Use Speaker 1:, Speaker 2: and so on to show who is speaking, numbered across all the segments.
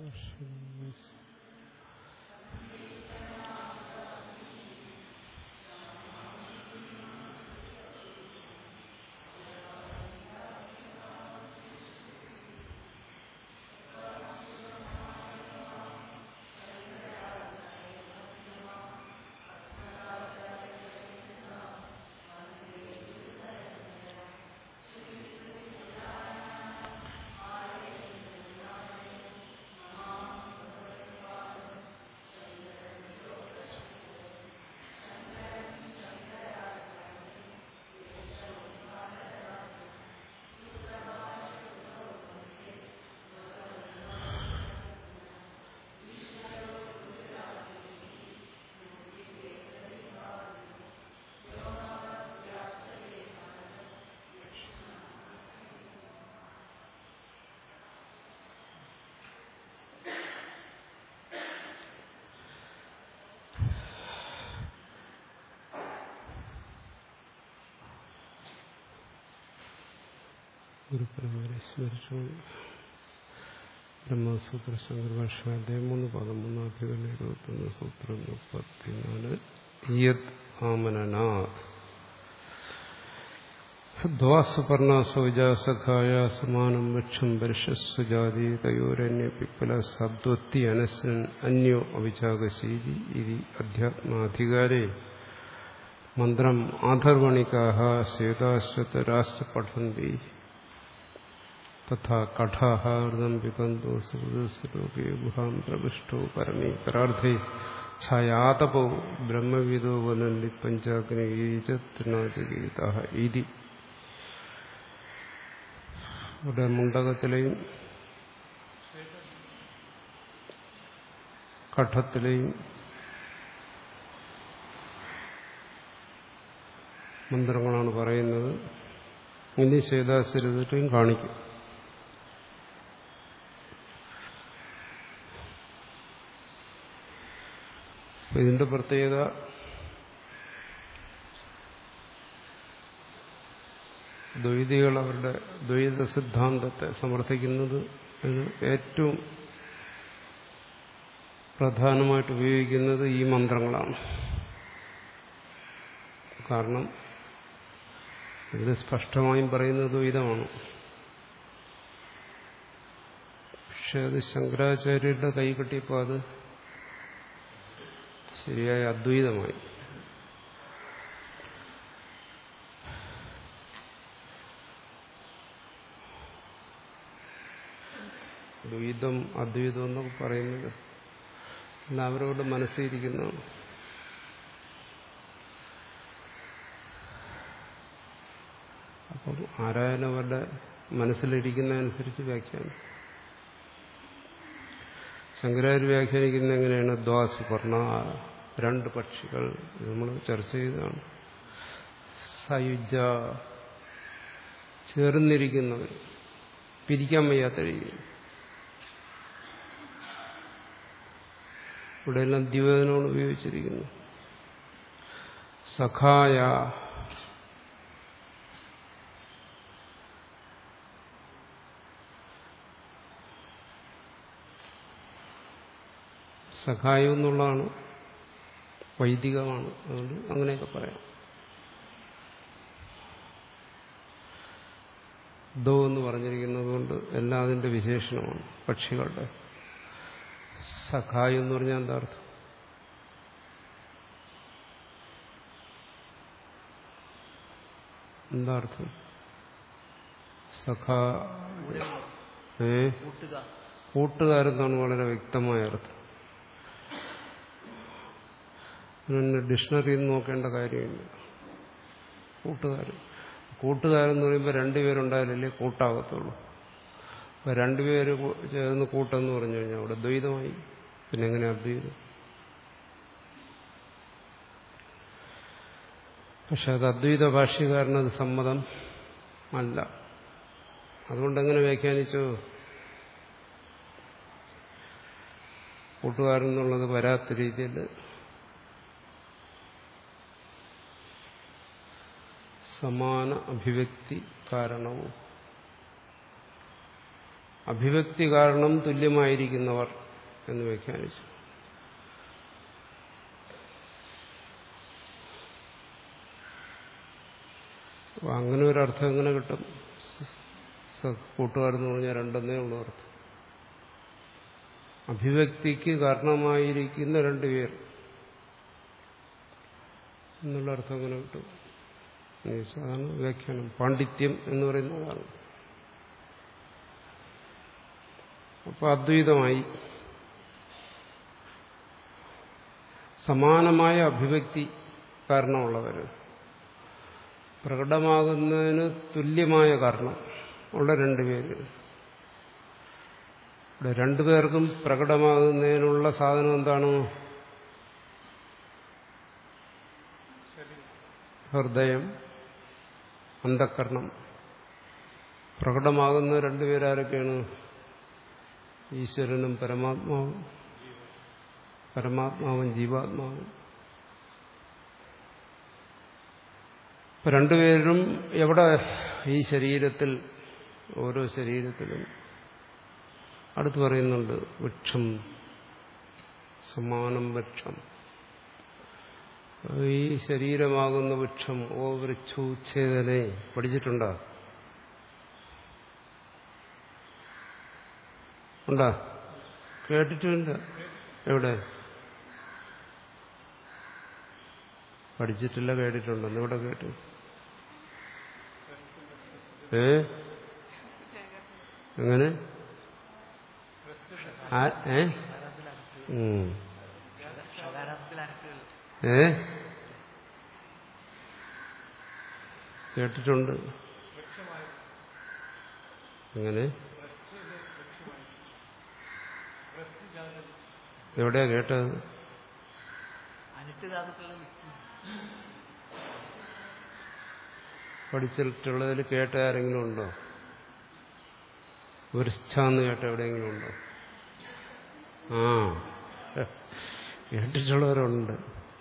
Speaker 1: ഗുരുപരമ്പരെ സ്മരിച്ചു ബ്രഹ്മസൂത്ര ശങ്കരഭാഷ്യാധ്യായം മൂന്ന് പതിമൂന്ന് അധികം ഇരുപത്തൊന്ന് സൂത്രം മുപ്പത്തിനാല് യത് ആമനനാഥ് ദ്വാസുപർണ സൗജാസഖായ സമാനം വൃക്ഷം പരിഷസ്വജാതി തയോരന്യ പിപ്പല ശബ്ദോത്തി അനസ്സൻ അന്യോ അവിചാകശീതി ഇതി അധ്യാത്മാധികാരേ മന്ത്രം ആധർവണികാഹ ശ്വേതാശ്വതരാശ്ച പഠന്തി തഥാ കഠാഹൃതം പിബന്ധോ സുഹൃദസ്ലോകേ ഗുഹാം പ്രവിഷ്ടോ പരമേ പരാർത്ഥേ ഛായാതപോ ബ്രഹ്മവിദോ വനന്തി പഞ്ചാഗ്നീചത്രിനാചകീത ഇതി ഇവിടെ മുണ്ടകത്തിലെയും കഠത്തിലെയും മന്ത്രങ്ങളാണ് പറയുന്നത് ഇനി ശേതാശ്വരത്തിലും കാണിക്കും ഇതിന്റെ പ്രത്യേകത ദ്വൈതികൾ അവരുടെ ദ്വൈത സിദ്ധാന്തത്തെ സമർത്ഥിക്കുന്നത് ഏറ്റവും പ്രധാനമായിട്ട് ഉപയോഗിക്കുന്നത് ഈ മന്ത്രങ്ങളാണ് കാരണം ഇത് സ്പഷ്ടമായും പറയുന്നത് ദ്വൈതമാണ് പക്ഷെ അത് ശങ്കരാചാര്യരുടെ കൈ കിട്ടിയപ്പോൾ അത് ശരിയായ അദ്വൈതമായി ദ്വൈതം അദ്വൈതം എന്നൊക്കെ പറയുന്നത് എല്ലാവരോട് മനസ്സിരിക്കുന്നതാണ് അപ്പം ആരായാലും അവരുടെ മനസ്സിലിരിക്കുന്നതനുസരിച്ച് വ്യാഖ്യാനം ശങ്കരാചാര്യ വ്യാഖ്യാനിക്കുന്ന എങ്ങനെയാണ് ദ്വാസ് പറഞ്ഞ രണ്ട് പക്ഷികൾ നമ്മൾ ചർച്ച ചെയ്തതാണ് സയുജ ചേർന്നിരിക്കുന്നവർ പിരിക്കാൻ വയ്യാത്ത രീതി ഇവിടെയെല്ലാം ദ്വിവേദനമാണ് ഉപയോഗിച്ചിരിക്കുന്നു സഖായ സഖായം എന്നുള്ളതാണ് വൈദികമാണ് അതുകൊണ്ട് അങ്ങനെയൊക്കെ പറയാം ദോ എന്ന് പറഞ്ഞിരിക്കുന്നത് കൊണ്ട് എല്ലാം അതിന്റെ വിശേഷണമാണ് പക്ഷികളുടെ സഖായം എന്ന് പറഞ്ഞാൽ എന്താ അർത്ഥം എന്താ അർത്ഥം സഖാ ഏ കൂട്ടുകാരെന്നാണ് വളരെ വ്യക്തമായ അർത്ഥം പിന്നെ ഡിക്ഷണറിയിൽ നോക്കേണ്ട കാര്യമില്ല കൂട്ടുകാരൻ കൂട്ടുകാരെന്ന് പറയുമ്പോൾ രണ്ടുപേരുണ്ടായാലല്ലേ കൂട്ടാകത്തുള്ളൂ അപ്പൊ രണ്ടുപേര് ചേർന്ന് കൂട്ടെന്ന് പറഞ്ഞു കഴിഞ്ഞാൽ അവിടെ ദ്വൈതമായി പിന്നെ എങ്ങനെ അദ്വൈതം പക്ഷെ അത് അദ്വൈത ഭാഷ്യക്കാരനത് സമ്മതം അല്ല അതുകൊണ്ട് എങ്ങനെ വ്യാഖ്യാനിച്ചു കൂട്ടുകാരൻ എന്നുള്ളത് വരാത്ത രീതിയിൽ സമാന അഭിവ്യക്തി കാരണവും അഭിവ്യക്തി കാരണം തുല്യമായിരിക്കുന്നവർ എന്ന് വ്യാഖ്യാനിച്ചു അപ്പൊ അങ്ങനെ ഒരു അർത്ഥം എങ്ങനെ കിട്ടും കൂട്ടുകാരെന്ന് പറഞ്ഞാൽ രണ്ടെന്നേ ഉള്ളൂ അർത്ഥം അഭിവ്യക്തിക്ക് കാരണമായിരിക്കുന്ന രണ്ടുപേർ എന്നുള്ള അർത്ഥം എങ്ങനെ കിട്ടും അതാണ് വ്യാഖ്യാനം പാണ്ഡിത്യം എന്ന് പറയുന്നതാണ് അപ്പൊ അദ്വൈതമായി സമാനമായ അഭിവ്യക്തി കാരണമുള്ളവര് പ്രകടമാകുന്നതിന് തുല്യമായ കാരണം ഉള്ള രണ്ടുപേര് ഇവിടെ രണ്ടുപേർക്കും പ്രകടമാകുന്നതിനുള്ള സാധനം എന്താണ് ഹൃദയം അന്ധക്കരണം പ്രകടമാകുന്ന രണ്ടുപേരാരൊക്കെയാണ് ഈശ്വരനും പരമാത്മാവും പരമാത്മാവും ജീവാത്മാവും ഇപ്പൊ രണ്ടുപേരും എവിടെ ഈ ശരീരത്തിൽ ഓരോ ശരീരത്തിലും അടുത്ത് പറയുന്നുണ്ട് വൃക്ഷം സമാനം വൃക്ഷം ഈ ശരീരമാകുന്ന വൃക്ഷം ഓ വൃക്ഷോച്ഛേദനെ പഠിച്ചിട്ടുണ്ടോ ഉണ്ടാ കേട്ടിട്ടുണ്ട് എവിടെ പഠിച്ചിട്ടില്ല കേട്ടിട്ടുണ്ടെന്ന് ഇവിടെ കേട്ടു ഏ എങ്ങനെ ഏ ഏ കേട്ടിട്ടുണ്ട് എങ്ങനെ എവിടെയാ കേട്ടത് പഠിച്ചിട്ടുള്ളതിൽ കേട്ട ആരെങ്കിലും ഉണ്ടോ വൃശ്ചാന്ന് കേട്ട എവിടെയെങ്കിലും ഉണ്ടോ ആ കേട്ടിട്ടുള്ളവരുണ്ട്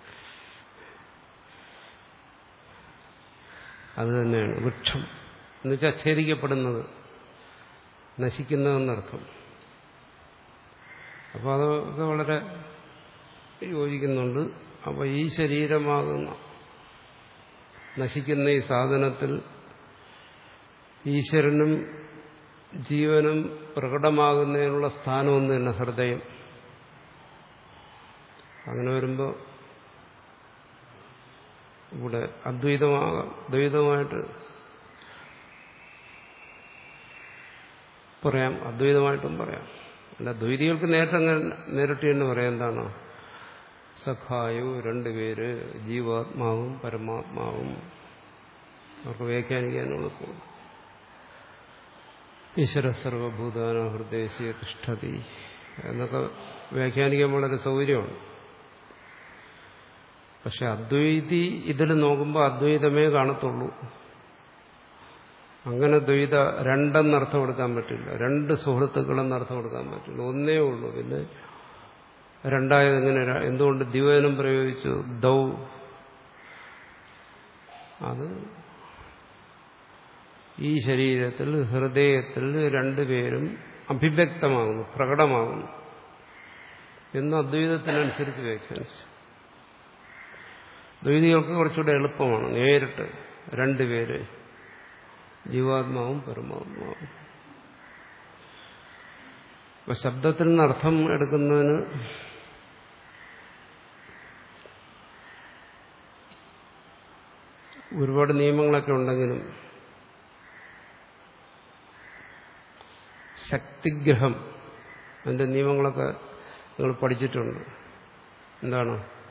Speaker 1: അത് തന്നെയാണ് വൃക്ഷം എന്നുവെച്ചാൽ ഛേദിക്കപ്പെടുന്നത് നശിക്കുന്നതെന്നർത്ഥം അപ്പോൾ അതൊക്കെ വളരെ യോജിക്കുന്നുണ്ട് അപ്പോൾ ഈ ശരീരമാകുന്ന നശിക്കുന്ന ഈ സാധനത്തിൽ ഈശ്വരനും ജീവനും പ്രകടമാകുന്നതിനുള്ള സ്ഥാനമൊന്നു തന്നെ ഹൃദയം അങ്ങനെ വരുമ്പോൾ ഇവിടെ അദ്വൈതമാകാം ദ്വൈതമായിട്ട് പറയാം അദ്വൈതമായിട്ടും പറയാം അല്ല ദ്വൈതികൾക്ക് നേരിട്ട് അങ്ങനെ നേരിട്ട് തന്നെ പറയാം എന്താണ് സഖായു രണ്ടുപേര് ജീവാത്മാവും പരമാത്മാവും അവർക്ക് വ്യാഖ്യാനിക്കാൻ എളുപ്പം ഈശ്വര സർവഭൂതാന ഹൃദയസിയ തിഷ്ഠതി എന്നൊക്കെ വ്യാഖ്യാനിക്കാൻ വളരെ സൗകര്യമാണ് പക്ഷെ അദ്വൈതി ഇതിൽ നോക്കുമ്പോൾ അദ്വൈതമേ കാണത്തുള്ളൂ അങ്ങനെ ദ്വൈത രണ്ടെന്നർത്ഥം എടുക്കാൻ പറ്റില്ല രണ്ട് സുഹൃത്തുക്കളെന്നർത്ഥം എടുക്കാൻ പറ്റില്ല ഒന്നേ ഉള്ളൂ പിന്നെ രണ്ടായത് എങ്ങനെ എന്തുകൊണ്ട് ദിവനം പ്രയോഗിച്ചു ദൗ അത് ഈ ശരീരത്തിൽ ഹൃദയത്തിൽ രണ്ടുപേരും അഭിവ്യക്തമാകുന്നു പ്രകടമാകുന്നു എന്ന് അദ്വൈതത്തിനനുസരിച്ച് വ്യാഖ്യാനിച്ചു ദ്വൈതികൾക്ക് കുറച്ചുകൂടെ എളുപ്പമാണ് നേരിട്ട് രണ്ടുപേര് ജീവാത്മാവും പരമാത്മാവും അപ്പൊ ശബ്ദത്തിൽ നിന്ന് അർത്ഥം എടുക്കുന്നതിന് ഒരുപാട് നിയമങ്ങളൊക്കെ ഉണ്ടെങ്കിലും ശക്തിഗ്രഹം അതിന്റെ നിയമങ്ങളൊക്കെ നിങ്ങൾ പഠിച്ചിട്ടുണ്ട് എന്താണ്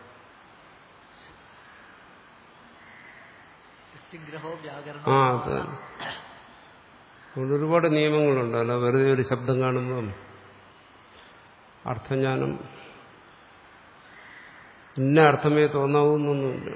Speaker 1: ആ അത് അതുകൊണ്ട് ഒരുപാട് നിയമങ്ങളുണ്ട് അല്ല വെറുതെ ഒരു ശബ്ദം കാണുമ്പം അർത്ഥജ്ഞാനം ഇന്ന അർത്ഥമേ തോന്നാവൂന്നൊന്നുമില്ല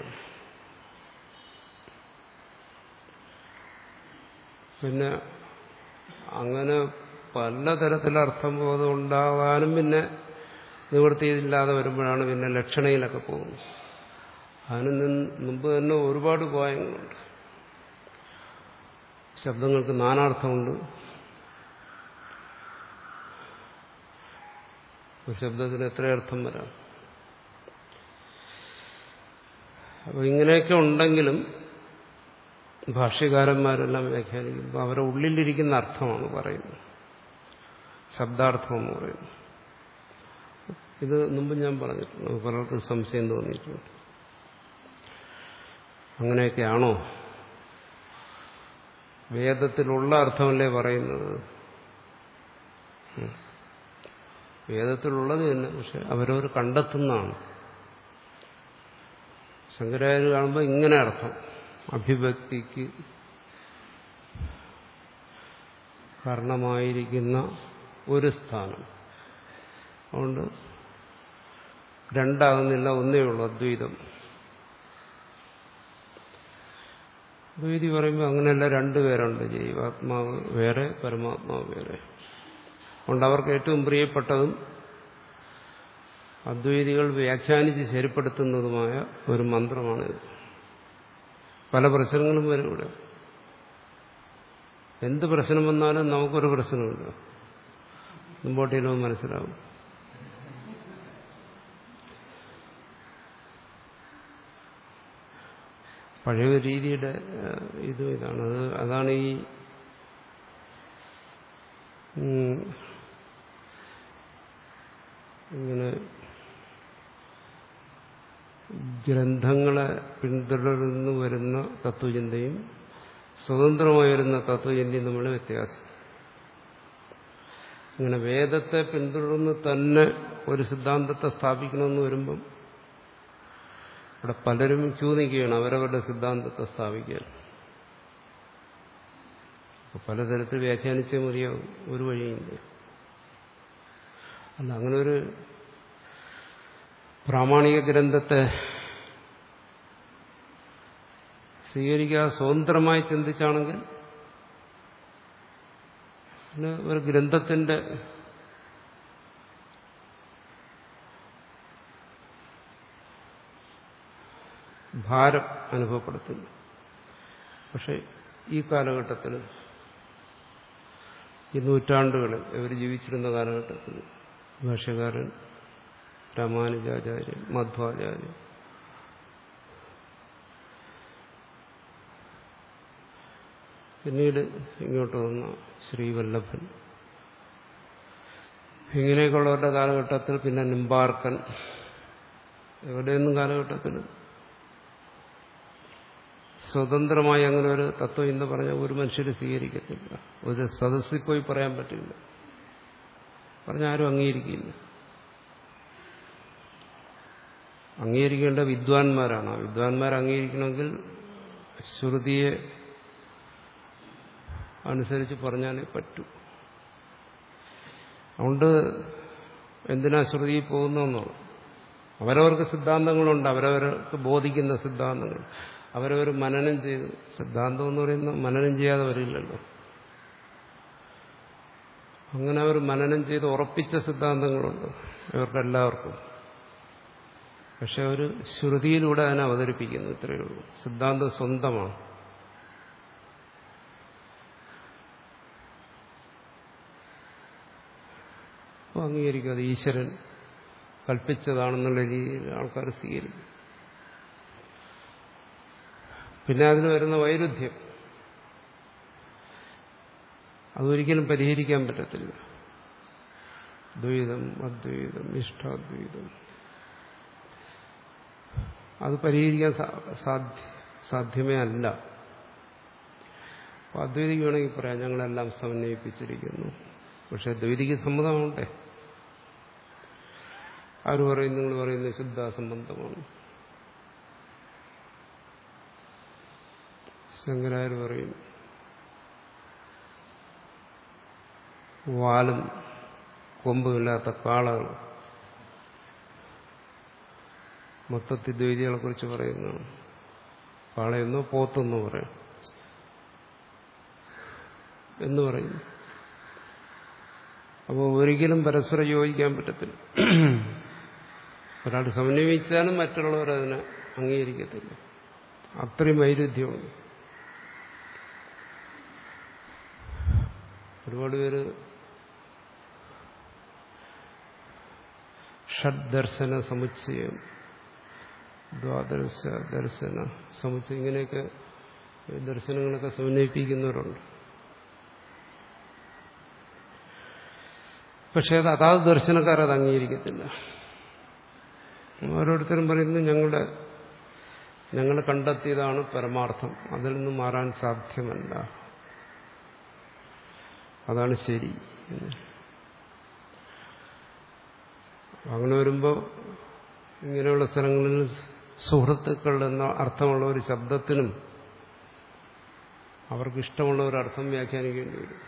Speaker 1: പിന്നെ അങ്ങനെ പലതരത്തിലുള്ള അർത്ഥബോധം ഉണ്ടാകാനും പിന്നെ നിവൃത്തിയില്ലാതെ വരുമ്പോഴാണ് പിന്നെ ലക്ഷണയിലൊക്കെ പോകുന്നത് അതിന് മുമ്പ് തന്നെ ഒരുപാട് ഉപായങ്ങളുണ്ട് ശബ്ദങ്ങൾക്ക് നാനാർത്ഥമുണ്ട് ഒരു ശബ്ദത്തിന് എത്ര അർത്ഥം വരാം അപ്പോൾ ഇങ്ങനെയൊക്കെ ഉണ്ടെങ്കിലും ഭാഷ്യകാരന്മാരെല്ലാം വ്യാഖ്യാനിക്കുമ്പോൾ അവരുടെ ഉള്ളിലിരിക്കുന്ന അർത്ഥമാണ് പറയുന്നത് ശബ്ദാർത്ഥം എന്ന് പറയുന്നത് ഇത് മുമ്പ് ഞാൻ പറഞ്ഞിട്ടുണ്ട് പലർക്ക് സംശയം തോന്നിയിട്ടുണ്ട് അങ്ങനെയൊക്കെയാണോ വേദത്തിലുള്ള അർത്ഥമല്ലേ പറയുന്നത് വേദത്തിലുള്ളത് തന്നെ പക്ഷെ അവരവർ കണ്ടെത്തുന്നതാണ് ശങ്കരാചാര്യ കാണുമ്പോൾ ഇങ്ങനെ അർത്ഥം അഭിഭക്തിക്ക് കാരണമായിരിക്കുന്ന ഒരു സ്ഥാനം അതുകൊണ്ട് രണ്ടാകുന്നില്ല ഒന്നേ ഉള്ളൂ അദ്വൈതം അദ്വൈതി പറയുമ്പോൾ അങ്ങനെയല്ല രണ്ടുപേരുണ്ട് ജൈവാത്മാവ് വേറെ പരമാത്മാവ് വേറെ അതുകൊണ്ട് അവർക്ക് ഏറ്റവും പ്രിയപ്പെട്ടതും അദ്വൈതികൾ വ്യാഖ്യാനിച്ച് ശരിപ്പെടുത്തുന്നതുമായ ഒരു മന്ത്രമാണിത് പല പ്രശ്നങ്ങളും വരും ഇവിടെ എന്ത് പ്രശ്നം വന്നാലും നമുക്കൊരു പ്രശ്നമില്ല മുമ്പോട്ടേലും മനസ്സിലാവും പഴയ രീതിയുടെ ഇത് ഇതാണ് അത് അതാണ് ഈ ഇങ്ങനെ ഗ്രന്ഥങ്ങളെ പിന്തുടർന്നു വരുന്ന തത്വചിന്തയും സ്വതന്ത്രമായി വരുന്ന തത്വചിന്തയും തമ്മിലുള്ള വ്യത്യാസം അങ്ങനെ വേദത്തെ പിന്തുടർന്ന് തന്നെ ഒരു സിദ്ധാന്തത്തെ സ്ഥാപിക്കണമെന്ന് വരുമ്പം ഇവിടെ പലരും ക്യൂ നിൽക്കുകയാണ് അവരവരുടെ സിദ്ധാന്തത്തെ സ്ഥാപിക്കാൻ പലതരത്തിൽ വ്യാഖ്യാനിച്ചേ മതിയാവും ഒരു വഴിയില്ല അല്ല അങ്ങനെ ഒരു പ്രാമാണിക ഗ്രന്ഥത്തെ സ്വീകരിക്കാതെ സ്വതന്ത്രമായി ചിന്തിച്ചാണെങ്കിൽ പിന്നെ ഒരു ഗ്രന്ഥത്തിന്റെ ഭാരം അനുഭവപ്പെടുത്തുന്നു പക്ഷെ ഈ കാലഘട്ടത്തിൽ ഈ നൂറ്റാണ്ടുകളിൽ ഇവർ ജീവിച്ചിരുന്ന കാലഘട്ടത്തിൽ ഭാഷകാരൻ രാമാനുജാചാര്യൻ മധ്വാചാര്യൻ പിന്നീട് ഇങ്ങോട്ട് വന്ന ശ്രീവല്ലഭൻ ഇങ്ങനെയൊക്കെയുള്ളവരുടെ കാലഘട്ടത്തിൽ പിന്നെ നിമ്പാർക്കൻ എവിടെയൊന്നും കാലഘട്ടത്തിൽ സ്വതന്ത്രമായി അങ്ങനെ ഒരു തത്വം എന്ന് പറഞ്ഞ ഒരു മനുഷ്യർ സ്വീകരിക്കത്തില്ല ഒരു സദസ്സിൽ പോയി പറയാൻ പറ്റില്ല പറഞ്ഞ ആരും അംഗീകരിക്കില്ല അംഗീകരിക്കേണ്ട വിദ്വാൻമാരാണ് വിദ്വാൻമാർ അംഗീകരിക്കണമെങ്കിൽ ശ്രുതിയെ അനുസരിച്ച് പറഞ്ഞാലേ പറ്റൂ അതുകൊണ്ട് എന്തിനാ ശ്രുതിയിൽ പോകുന്നതെന്നാണ് അവരവർക്ക് സിദ്ധാന്തങ്ങളുണ്ട് അവരവർക്ക് ബോധിക്കുന്ന സിദ്ധാന്തങ്ങൾ അവരവർ മനനം ചെയ്ത് സിദ്ധാന്തം എന്ന് പറയുന്ന മനനം ചെയ്യാതെ വരില്ലല്ലോ അങ്ങനെ അവർ മനനം ചെയ്ത് ഉറപ്പിച്ച സിദ്ധാന്തങ്ങളുണ്ട് ഇവർക്കെല്ലാവർക്കും പക്ഷെ അവർ ശ്രുതിയിലൂടെ അതിനെ അവതരിപ്പിക്കുന്നു ഇത്രയേ ഉള്ളൂ സിദ്ധാന്തം സ്വന്തമാണ് അപ്പോൾ അംഗീകരിക്കും അത് ഈശ്വരൻ കൽപ്പിച്ചതാണെന്നുള്ള രീതിയിൽ ആൾക്കാർ സ്വീകരിക്കും പിന്നെ അതിന് വരുന്ന വൈരുദ്ധ്യം അതൊരിക്കലും പരിഹരിക്കാൻ പറ്റത്തില്ല ദ്വൈതം അദ്വൈതം ഇഷ്ടാദ്വൈതം അത് പരിഹരിക്കാൻ സാധ്യ സാധ്യമേ അല്ല അപ്പോൾ അദ്വൈതിക്ക് വേണമെങ്കിൽ പറയാം ഞങ്ങളെല്ലാം സമന്വയിപ്പിച്ചിരിക്കുന്നു പക്ഷെ ദ്വൈതിക്ക് സമ്മതമാവട്ടെ ആര് പറയും നിങ്ങൾ പറയുന്നത് ശുദ്ധാസംബന്ധമാണ് ശങ്കരായർ പറയും വാലും കൊമ്പുമില്ലാത്ത കാളകൾ മൊത്തത്തിൽ ദ്വൈതികളെ കുറിച്ച് പറയുന്നതാണ് കാളയെന്നോ പോത്തെന്നോ പറയാം എന്ന് പറയുന്നു അപ്പോൾ ഒരിക്കലും പരസ്പരം യോജിക്കാൻ പറ്റത്തില്ല ഒരാൾ സമന്വയിച്ചാലും മറ്റുള്ളവർ അതിനെ അംഗീകരിക്കത്തില്ല അത്രയും വൈരുദ്ധ്യമുണ്ട് ഒരുപാട് പേര് ഷഡ്ദർശന സമുച്ചയം ദ്വാദശ ദർശന സമുച്ചയം ഇങ്ങനെയൊക്കെ ഈ ദർശനങ്ങളൊക്കെ സമന്വയിപ്പിക്കുന്നവരുണ്ട് പക്ഷെ അത് അതാത് ദർശനക്കാർ അത് അംഗീകരിക്കത്തില്ല ഓരോരുത്തരും പറയുന്നത് ഞങ്ങളുടെ ഞങ്ങൾ കണ്ടെത്തിയതാണ് പരമാർത്ഥം അതിൽ നിന്ന് മാറാൻ സാധ്യമല്ല അതാണ് ശരി അങ്ങനെ വരുമ്പോൾ ഇങ്ങനെയുള്ള സ്ഥലങ്ങളിൽ സുഹൃത്തുക്കൾ എന്ന അർത്ഥമുള്ള ഒരു ശബ്ദത്തിനും അവർക്ക് ഇഷ്ടമുള്ള ഒരു അർത്ഥം വ്യാഖ്യാനിക്കേണ്ടി വരും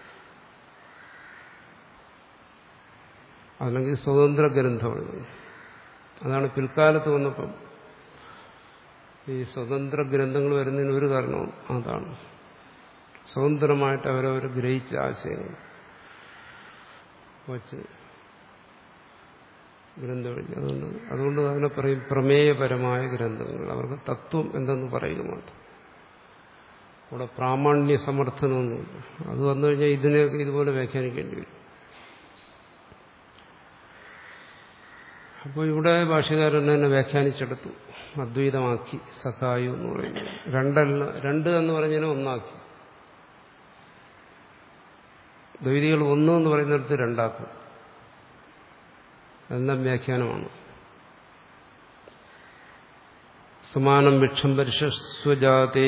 Speaker 1: അല്ലെങ്കിൽ സ്വതന്ത്ര ഗ്രന്ഥം എഴുതണം അതാണ് പിൽക്കാലത്ത് വന്നപ്പം ഈ സ്വതന്ത്ര ഗ്രന്ഥങ്ങൾ വരുന്നതിന് ഒരു കാരണവും അതാണ് സ്വതന്ത്രമായിട്ട് അവരവർ ഗ്രഹിച്ച ആശയങ്ങൾ വച്ച് ഗ്രന്ഥം എഴുതി അതുകൊണ്ട് അതുകൊണ്ട് അതിനെ പറയും പ്രമേയപരമായ ഗ്രന്ഥങ്ങൾ അവർക്ക് തത്വം എന്തെന്ന് പറയുക മാത്രം ഇവിടെ പ്രാമാണ്യ സമർത്ഥനമൊന്നുമില്ല അത് വന്നു കഴിഞ്ഞാൽ ഇതിനെയൊക്കെ ഇതുപോലെ വ്യാഖ്യാനിക്കേണ്ടി വരും അപ്പോൾ ഇവിടെ ഭാഷകാരൻ തന്നെ വ്യാഖ്യാനിച്ചെടുത്തു അദ്വൈതമാക്കി സഖായു എന്ന് പറയുന്നത് രണ്ടല്ല രണ്ട് എന്ന് പറഞ്ഞതിനെ ഒന്നാക്കി ദ്വൈതികൾ ഒന്ന് എന്ന് പറയുന്നിടത്ത് രണ്ടാക്കും എന്ന വ്യാഖ്യാനമാണ് സമാനം വൃക്ഷം പരിഷസ്വജാതേ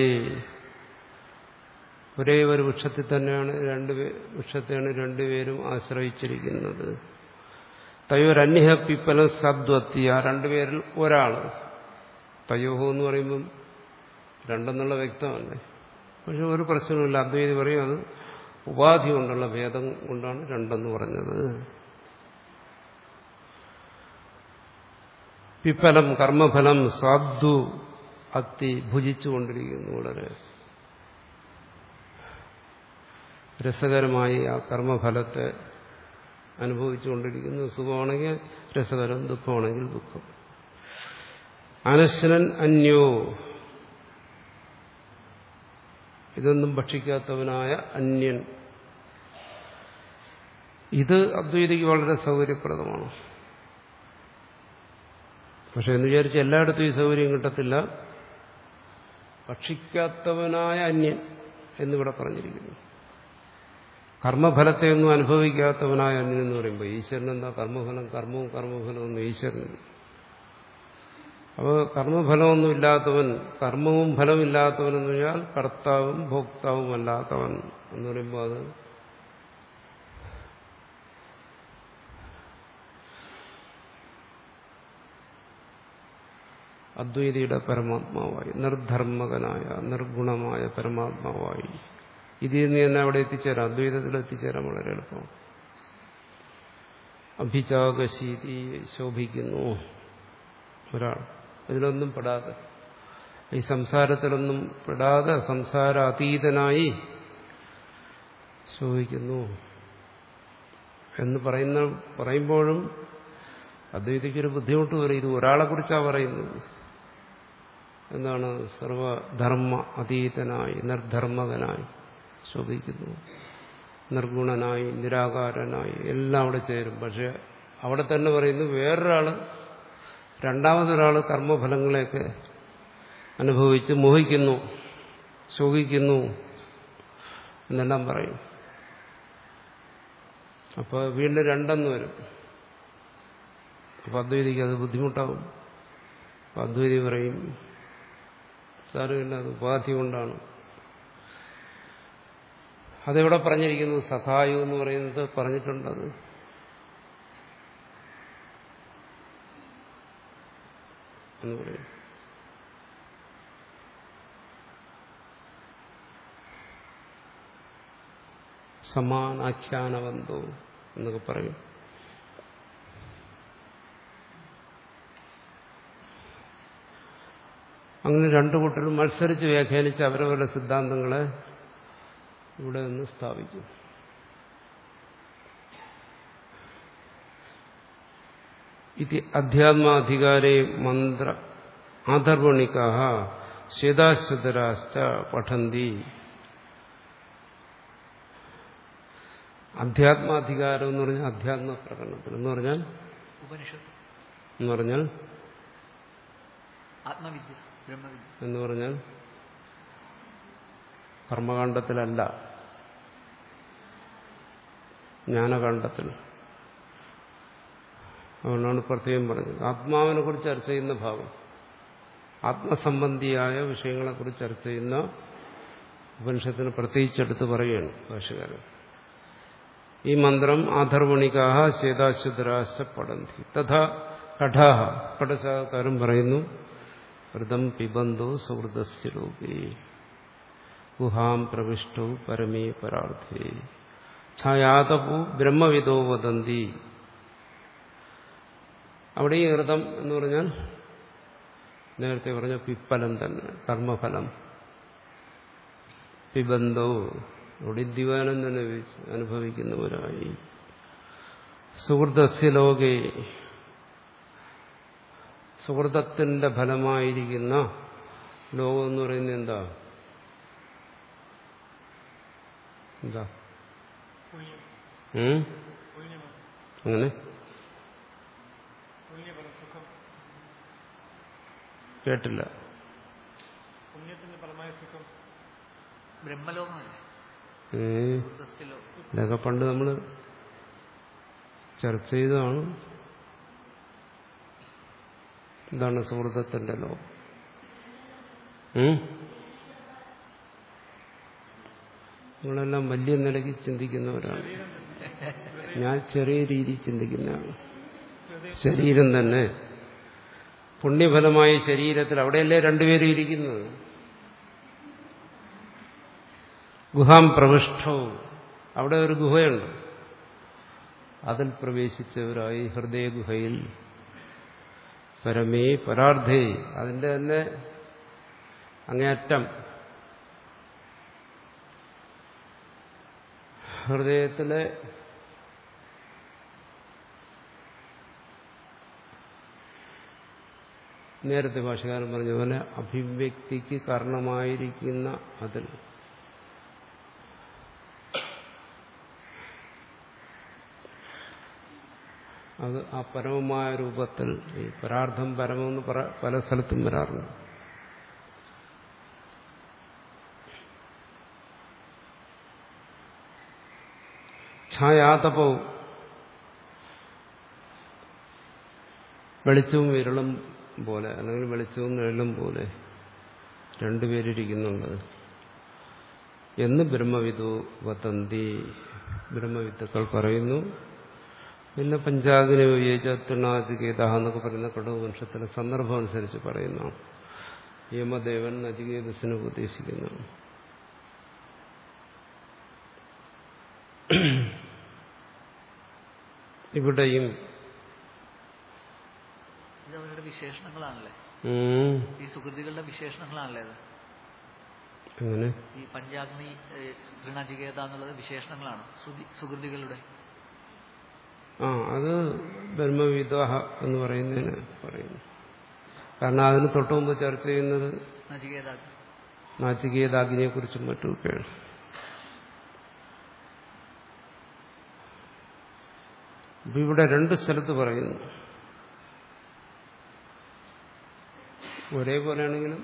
Speaker 1: ഒരേ ഒരു വൃക്ഷത്തിൽ തന്നെയാണ് രണ്ട് വൃക്ഷത്തെയാണ് രണ്ടുപേരും ആശ്രയിച്ചിരിക്കുന്നത് തയ്യൊരന്യഹ പിപ്പലം സദ്വത്തി ആ രണ്ടുപേരിൽ ഒരാൾ തയ്യോഹോ എന്ന് പറയുമ്പം രണ്ടെന്നുള്ള വ്യക്തമല്ലേ പക്ഷെ ഒരു പ്രശ്നമില്ല അദ്വൈതി പറയും അത് ഉപാധി കൊണ്ടുള്ള ഭേദം കൊണ്ടാണ് രണ്ടെന്ന് പറഞ്ഞത് പിപ്പലം കർമ്മഫലം സ്വാദ്വു അത്തി ഭുജിച്ചുകൊണ്ടിരിക്കുന്നു വളരെ രസകരമായി ആ കർമ്മഫലത്തെ അനുഭവിച്ചുകൊണ്ടിരിക്കുന്നു സുഖമാണെങ്കിൽ രസകരം ദുഃഖമാണെങ്കിൽ ദുഃഖം അനശ്വനൻ അന്യോ ഇതൊന്നും ഭക്ഷിക്കാത്തവനായ അന്യൻ ഇത് അദ്വൈതിക്ക് വളരെ സൗകര്യപ്രദമാണ് പക്ഷെ എന്ന് വിചാരിച്ച് എല്ലായിടത്തും ഈ സൗകര്യം കിട്ടത്തില്ല ഭക്ഷിക്കാത്തവനായ അന്യൻ എന്നിവിടെ പറഞ്ഞിരിക്കുന്നു കർമ്മഫലത്തെ ഒന്നും അനുഭവിക്കാത്തവനായ അന്യൻ എന്ന് പറയുമ്പോൾ ഈശ്വരൻ എന്താ കർമ്മഫലം കർമ്മവും കർമ്മഫലവും ഒന്നും ഈശ്വരൻ അപ്പോൾ കർമ്മഫലമൊന്നും ഇല്ലാത്തവൻ കർമ്മവും ഫലമില്ലാത്തവൻ എന്ന് പറഞ്ഞാൽ കർത്താവും ഭോക്താവും അല്ലാത്തവൻ എന്ന് പറയുമ്പോൾ അത് അദ്വൈതിയുടെ പരമാത്മാവായി നിർധർമ്മകനായ നിർഗുണമായ പരമാത്മാവായി ഇതിൽ നിന്ന് തന്നെ അവിടെ എത്തിച്ചേരാം അദ്വൈതത്തിൽ എത്തിച്ചേരാൻ വളരെ എളുപ്പമാണ് അഭിചാകശീതി ശോഭിക്കുന്നു ഒരാൾ ഇതിലൊന്നും പെടാതെ ഈ സംസാരത്തിലൊന്നും പെടാതെ സംസാര അതീതനായി ശോഭിക്കുന്നു എന്ന് പറയുന്ന പറയുമ്പോഴും അദ്വൈതിക്കൊരു ബുദ്ധിമുട്ട് വരും ഇത് ഒരാളെ കുറിച്ചാണ് പറയുന്നത് എന്താണ് സർവധർമ്മ അതീതനായി നിർധർമ്മകനായി ശോഭിക്കുന്നു നിർഗുണനായി നിരാകാരനായി എല്ലാം അവിടെ ചേരും പക്ഷെ അവിടെ തന്നെ പറയുന്നു വേറൊരാൾ രണ്ടാമതൊരാൾ കർമ്മഫലങ്ങളെയൊക്കെ അനുഭവിച്ച് മോഹിക്കുന്നു ശോകിക്കുന്നു എന്നെല്ലാം പറയും അപ്പോൾ വീണ്ടും രണ്ടെന്ന് വരും അപ്പം അദ്വൈതിക്ക് അത് ബുദ്ധിമുട്ടാവും അപ്പം അദ്വൈതി പറയും സാരമില്ല അത് ഉപാധി കൊണ്ടാണ് അതെവിടെ പറഞ്ഞിരിക്കുന്നു സഖായു എന്ന് പറയുന്നത് പറഞ്ഞിട്ടുണ്ട് അത് എന്ന് പറയും സമാനാഖ്യാനവന്തോ എന്നൊക്കെ പറയും അങ്ങനെ രണ്ടു കൂട്ടരും മത്സരിച്ച് വ്യാഖ്യാനിച്ച് അവരവരുടെ സിദ്ധാന്തങ്ങളെ ഇവിടെ നിന്ന് സ്ഥാപിക്കും ഇത് അധ്യാത്മാധികാരേ മന്ത്ര ആധർവണിക ശ്വേതാശ്വതരാശ്ച പഠന്തി അധ്യാത്മാധികാരം എന്ന് പറഞ്ഞാൽ അധ്യാത്മ പ്രകടനത്തിൽ എന്ന് പറഞ്ഞാൽ
Speaker 2: ഉപനിഷത്ത്
Speaker 1: എന്ന് പറഞ്ഞാൽ
Speaker 2: ആത്മവിദ്യ ബ്രഹ്മവിദ്യ
Speaker 1: എന്ന് പറഞ്ഞാൽ കർമ്മകാണ്ഡത്തിലല്ല ജ്ഞാനകാണ്ഡത്തിൽ അതുകൊണ്ടാണ് പ്രത്യേകം പറഞ്ഞത് ആത്മാവിനെ കുറിച്ച് ചർച്ച ചെയ്യുന്ന ഭാഗം ആത്മസംബന്ധിയായ വിഷയങ്ങളെക്കുറിച്ച് ചർച്ച ചെയ്യുന്ന ഉപനിഷത്തിന് പ്രത്യേകിച്ചെടുത്ത് പറയുകയാണ് ഭാഷകാരൻ ഈ മന്ത്രം ആധർവണികാഹ ശ്വേതാശുദ്ധരാശ പടന്തി തഥാ കഠാഹ കടശാകാരൻ പറയുന്നു വ്രതം പിബന്ധോ സുഹൃതസ്യ ലോകേ ഗുഹാം പ്രവിഷ്ടോ പരമേ പരാർത്ഥേ ഛായാതപു ബ്രഹ്മവിദോ വദന്തി അവിടെ ഈ വ്രതം എന്ന് പറഞ്ഞാൽ നേരത്തെ പറഞ്ഞ പിപ്പലം തന്നെ കർമ്മഫലം പിബന്ധോ അവിടെ ദിവാനം തന്നെ അനുഭവിക്കുന്നവരായി സുഹൃതസ്യ ലോകേ സുഹൃതത്തിന്റെ ഫലമായിരിക്കുന്ന ലോകം എന്ന് പറയുന്നത് എന്താ എന്താ ഉം? അങ്ങനെ കേട്ടില്ല
Speaker 2: ബ്രഹ്മലോകമല്ലേ
Speaker 1: ഏ
Speaker 2: സുഹൃതസ്യലോകം
Speaker 1: ഇതൊക്കെ പണ്ട് നമ്മൾ ചർച്ച ചെയ്തതാണ് ഇതാണ് സുഹൃത്തത്തിന്റെ ലോകം ഉം? നിങ്ങളെല്ലാം വലിയ നിലയ്ക്ക് ചിന്തിക്കുന്നവരാണ് ഞാൻ ചെറിയ രീതിയിൽ ചിന്തിക്കുന്നതാണ് ശരീരം തന്നെ പുണ്യഫലമായ ശരീരത്തിൽ അവിടെയല്ലേ രണ്ടുപേരും ഇരിക്കുന്നത് ഗുഹാം പ്രവിഷ്ടവും അവിടെ ഒരു ഗുഹയുണ്ട് അതിൽ പ്രവേശിച്ചവരായി ഹൃദയ ഗുഹയിൽ പരമേ പരാർത്ഥേ അതിന്റെ തന്നെ അങ്ങേയറ്റം ഹൃദയത്തിലെ നേരത്തെ ഭാഷകാരൻ പറഞ്ഞ പോലെ അഭിവ്യക്തിക്ക് കാരണമായിരിക്കുന്ന അതിൽ അത് ആ പരമമായ രൂപത്തിൽ ഈ പരാർത്ഥം പരമെന്ന് പറ- പല സ്ഥലത്തും വരാറുണ്ട് ഛായാതപവും വെളിച്ചവും വിരളും പോലെ അല്ലെങ്കിൽ വെളിച്ചവും നിഴലും പോലെ രണ്ടുപേരിരിക്കുന്നുണ്ട് എന്ന് ബ്രഹ്മവിദു വതന്തി ബ്രഹ്മവിത്തുക്കൾ പറയുന്നു പിന്നെ പഞ്ചാഗ്നി ഉപയോഗിച്ച തൃണാചികേത എന്നൊക്കെ പറയുന്ന കടുവംശത്തിലെ സന്ദർഭം അനുസരിച്ച് പറയുന്നു യമദേവൻ നചികേതസിനെ ഉപദേശിക്കുന്നു ഇവിടെയും
Speaker 2: ഇത് അവരുടെ വിശേഷണങ്ങളാണല്ലേ
Speaker 1: ഉം,
Speaker 2: ഈ സുഹൃതികളുടെ വിശേഷണങ്ങളാണല്ലേ ഇത്
Speaker 1: എങ്ങനെ
Speaker 2: ഈ പഞ്ചാഗ്നി ഏഹ്, തൃണചികേത എന്നുള്ളത് വിശേഷണങ്ങളാണ് ശ്രുതി സുഹൃതികളുടെ
Speaker 1: ആ അത് ബ്രഹ്മവിദ്വാഹ എന്ന് പറയുന്നതിന് പറയുന്നു കാരണം അതിന് തൊട്ടു മുമ്പ് ചർച്ച ചെയ്യുന്നത്
Speaker 2: നചികേത
Speaker 1: നാചികേതാഗ്നിയെ കുറിച്ചും മറ്റുമൊക്കെയാണ് അപ്പൊ ഇവിടെ രണ്ട് സ്ഥലത്ത് പറയുന്നു ഒരേപോലെയാണെങ്കിലും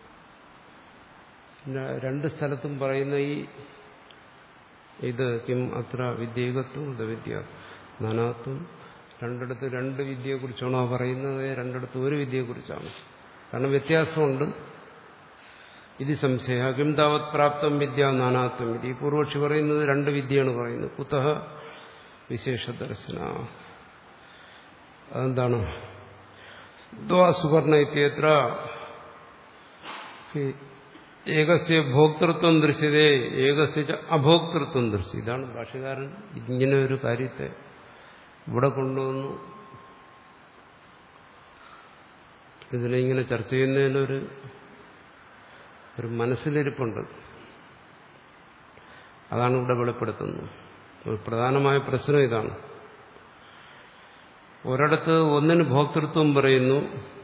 Speaker 1: പിന്നെ രണ്ട് സ്ഥലത്തും പറയുന്ന ഈ ഇത് കിം അത്ര വിദ്യേകത്വം ഇത് വിദ്യ നാനാത്വം രണ്ടിടത്ത് രണ്ട് വിദ്യയെക്കുറിച്ചാണോ പറയുന്നത് രണ്ടിടത്ത് ഒരു വിദ്യയെക്കുറിച്ചാണ് കാരണം വ്യത്യാസമുണ്ട് ഇത് സംശയ കിം താവത് പ്രാപ്തം വിദ്യ നാനാത്വം ഇത് ഈ പൂർവക്ഷി പറയുന്നത് രണ്ട് വിദ്യയാണ് പറയുന്നത് കുതഹ വിശേഷ ദർശന അതെന്താണ് ദ്വാ സുവർണ ഇത്യത്ര ഏകസ്യ ഭോക്തൃത്വം ദൃശ്യതേ ഏകസ്യ ച അഭോക്തൃത്വം ദൃശ്യം ഇതാണ് ഭാഷകാരൻ ഇങ്ങനെ ഒരു കാര്യത്തെ ഇവിടെ കൊണ്ടുവന്നു ഇതിനെ ഇങ്ങനെ ചർച്ച ചെയ്യുന്നതിലൊരു ഒരു മനസ്സിലിരിപ്പുണ്ട് അതാണ് ഇവിടെ വെളിപ്പെടുത്തുന്നത് ഒരു പ്രധാനമായ പ്രശ്നം ഇതാണ് ഒരിടത്ത് ഒന്നിന് ഭോക്തൃത്വം പറയുന്നു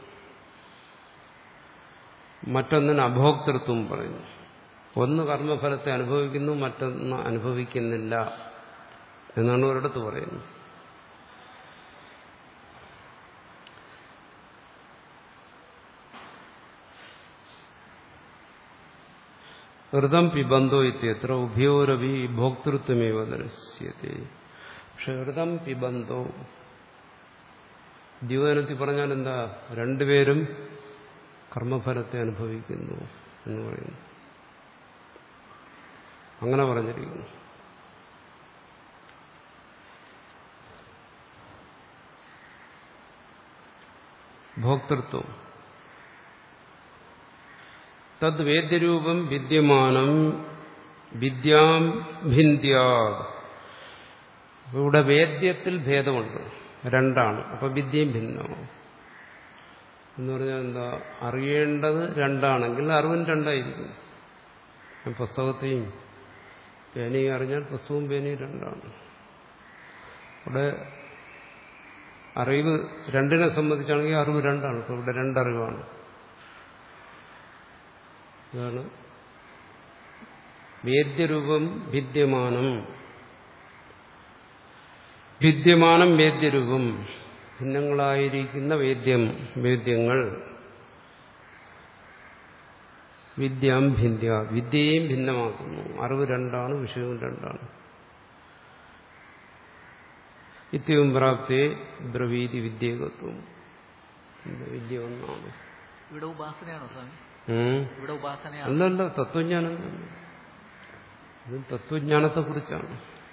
Speaker 1: മറ്റൊന്നിന് അഭോക്തൃത്വം പറയുന്നു ഒന്ന് കർമ്മഫലത്തെ അനുഭവിക്കുന്നു മറ്റൊന്ന് അനുഭവിക്കുന്നില്ല എന്നാണ് ഒരിടത്ത് പറയുന്നത് ഹൃദം പിബന്ധോ ഇത്യത്ര ഉഭയോരവി ഭോക്തൃത്വമേവ ദർശ്യത്തെ പക്ഷെ ഹൃദം പിബന്ധോ ജീവനത്തിൽ പറഞ്ഞാൽ എന്താ രണ്ടുപേരും കർമ്മഫലത്തെ അനുഭവിക്കുന്നു എന്ന് പറയുന്നു അങ്ങനെ പറഞ്ഞിരിക്കുന്നു ഭോക്തൃത്വം തദ് വേദ്യരൂപം വിദ്യമാനം വിദ്യാം ഭിന്ദ്യാ ഇവിടെ വേദ്യത്തിൽ ഭേദമുണ്ട് രണ്ടാണ് അപ്പൊ വിദ്യയും ഭിന്നമാവും എന്ന് പറഞ്ഞാൽ എന്താ അറിയേണ്ടത് രണ്ടാണെങ്കിൽ അറിവും രണ്ടായിരിക്കും പുസ്തകത്തെയും പേനയും അറിഞ്ഞാൽ പുസ്തകവും പേനയും രണ്ടാണ് ഇവിടെ അറിവ് രണ്ടിനെ സംബന്ധിച്ചാണെങ്കിൽ അറിവ് രണ്ടാണ് ഇപ്പൊ ഇവിടെ രണ്ടറിവാണ് ഇതാണ് വേദ്യരൂപം ഭിദ്യമാനം ഭിദ്യമാനം വേദ്യരൂപം ഭിന്നങ്ങളായിരിക്കുന്ന വേദ്യം വേദ്യങ്ങൾ വിദ്യാം ഭിന്യ വിദ്യയെയും ഭിന്നമാക്കുന്നു അറിവ് രണ്ടാണ് വിഷയവും രണ്ടാണ് ഇത്യവും പ്രാപ്തി ബ്രവീതി വിദ്യേകത്വം വിദ്യ ഒന്നാണ്
Speaker 2: ഇവിടെ ഉപാസനയാണോ സ്വാമി
Speaker 1: ഉം.
Speaker 2: ഇവിടെ ഉപാസനയാണ്
Speaker 1: അല്ലല്ല തത്വജ്ഞാനം തന്നെ. ഇത് തത്വജ്ഞാനത്തെക്കുറിച്ചാണ്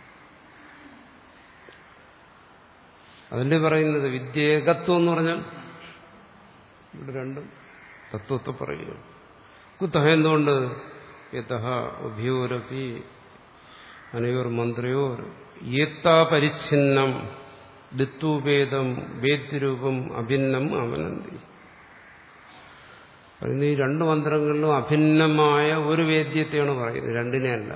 Speaker 1: അതല്ലേ പറയുന്നത് വിദ്യേകത്വം എന്ന് പറഞ്ഞാൽ ഇവിടെ രണ്ടും തത്വത്തെ പറയുക കുത്തഹ എന്തുകൊണ്ട് യഥ ഉഭയോരപ്പി അനയോർ മന്ത്രയോർ ഏത്താ പരിച്ഛിന്നം ദിത്വഭേദം വേദ്യരൂപം അഭിന്നം അവനന്തി പറയുന്നത് ഈ രണ്ട് മന്ത്രങ്ങളിലും അഭിന്നമായ ഒരു വേദ്യത്തെയാണ് പറയുന്നത് രണ്ടിനെയല്ല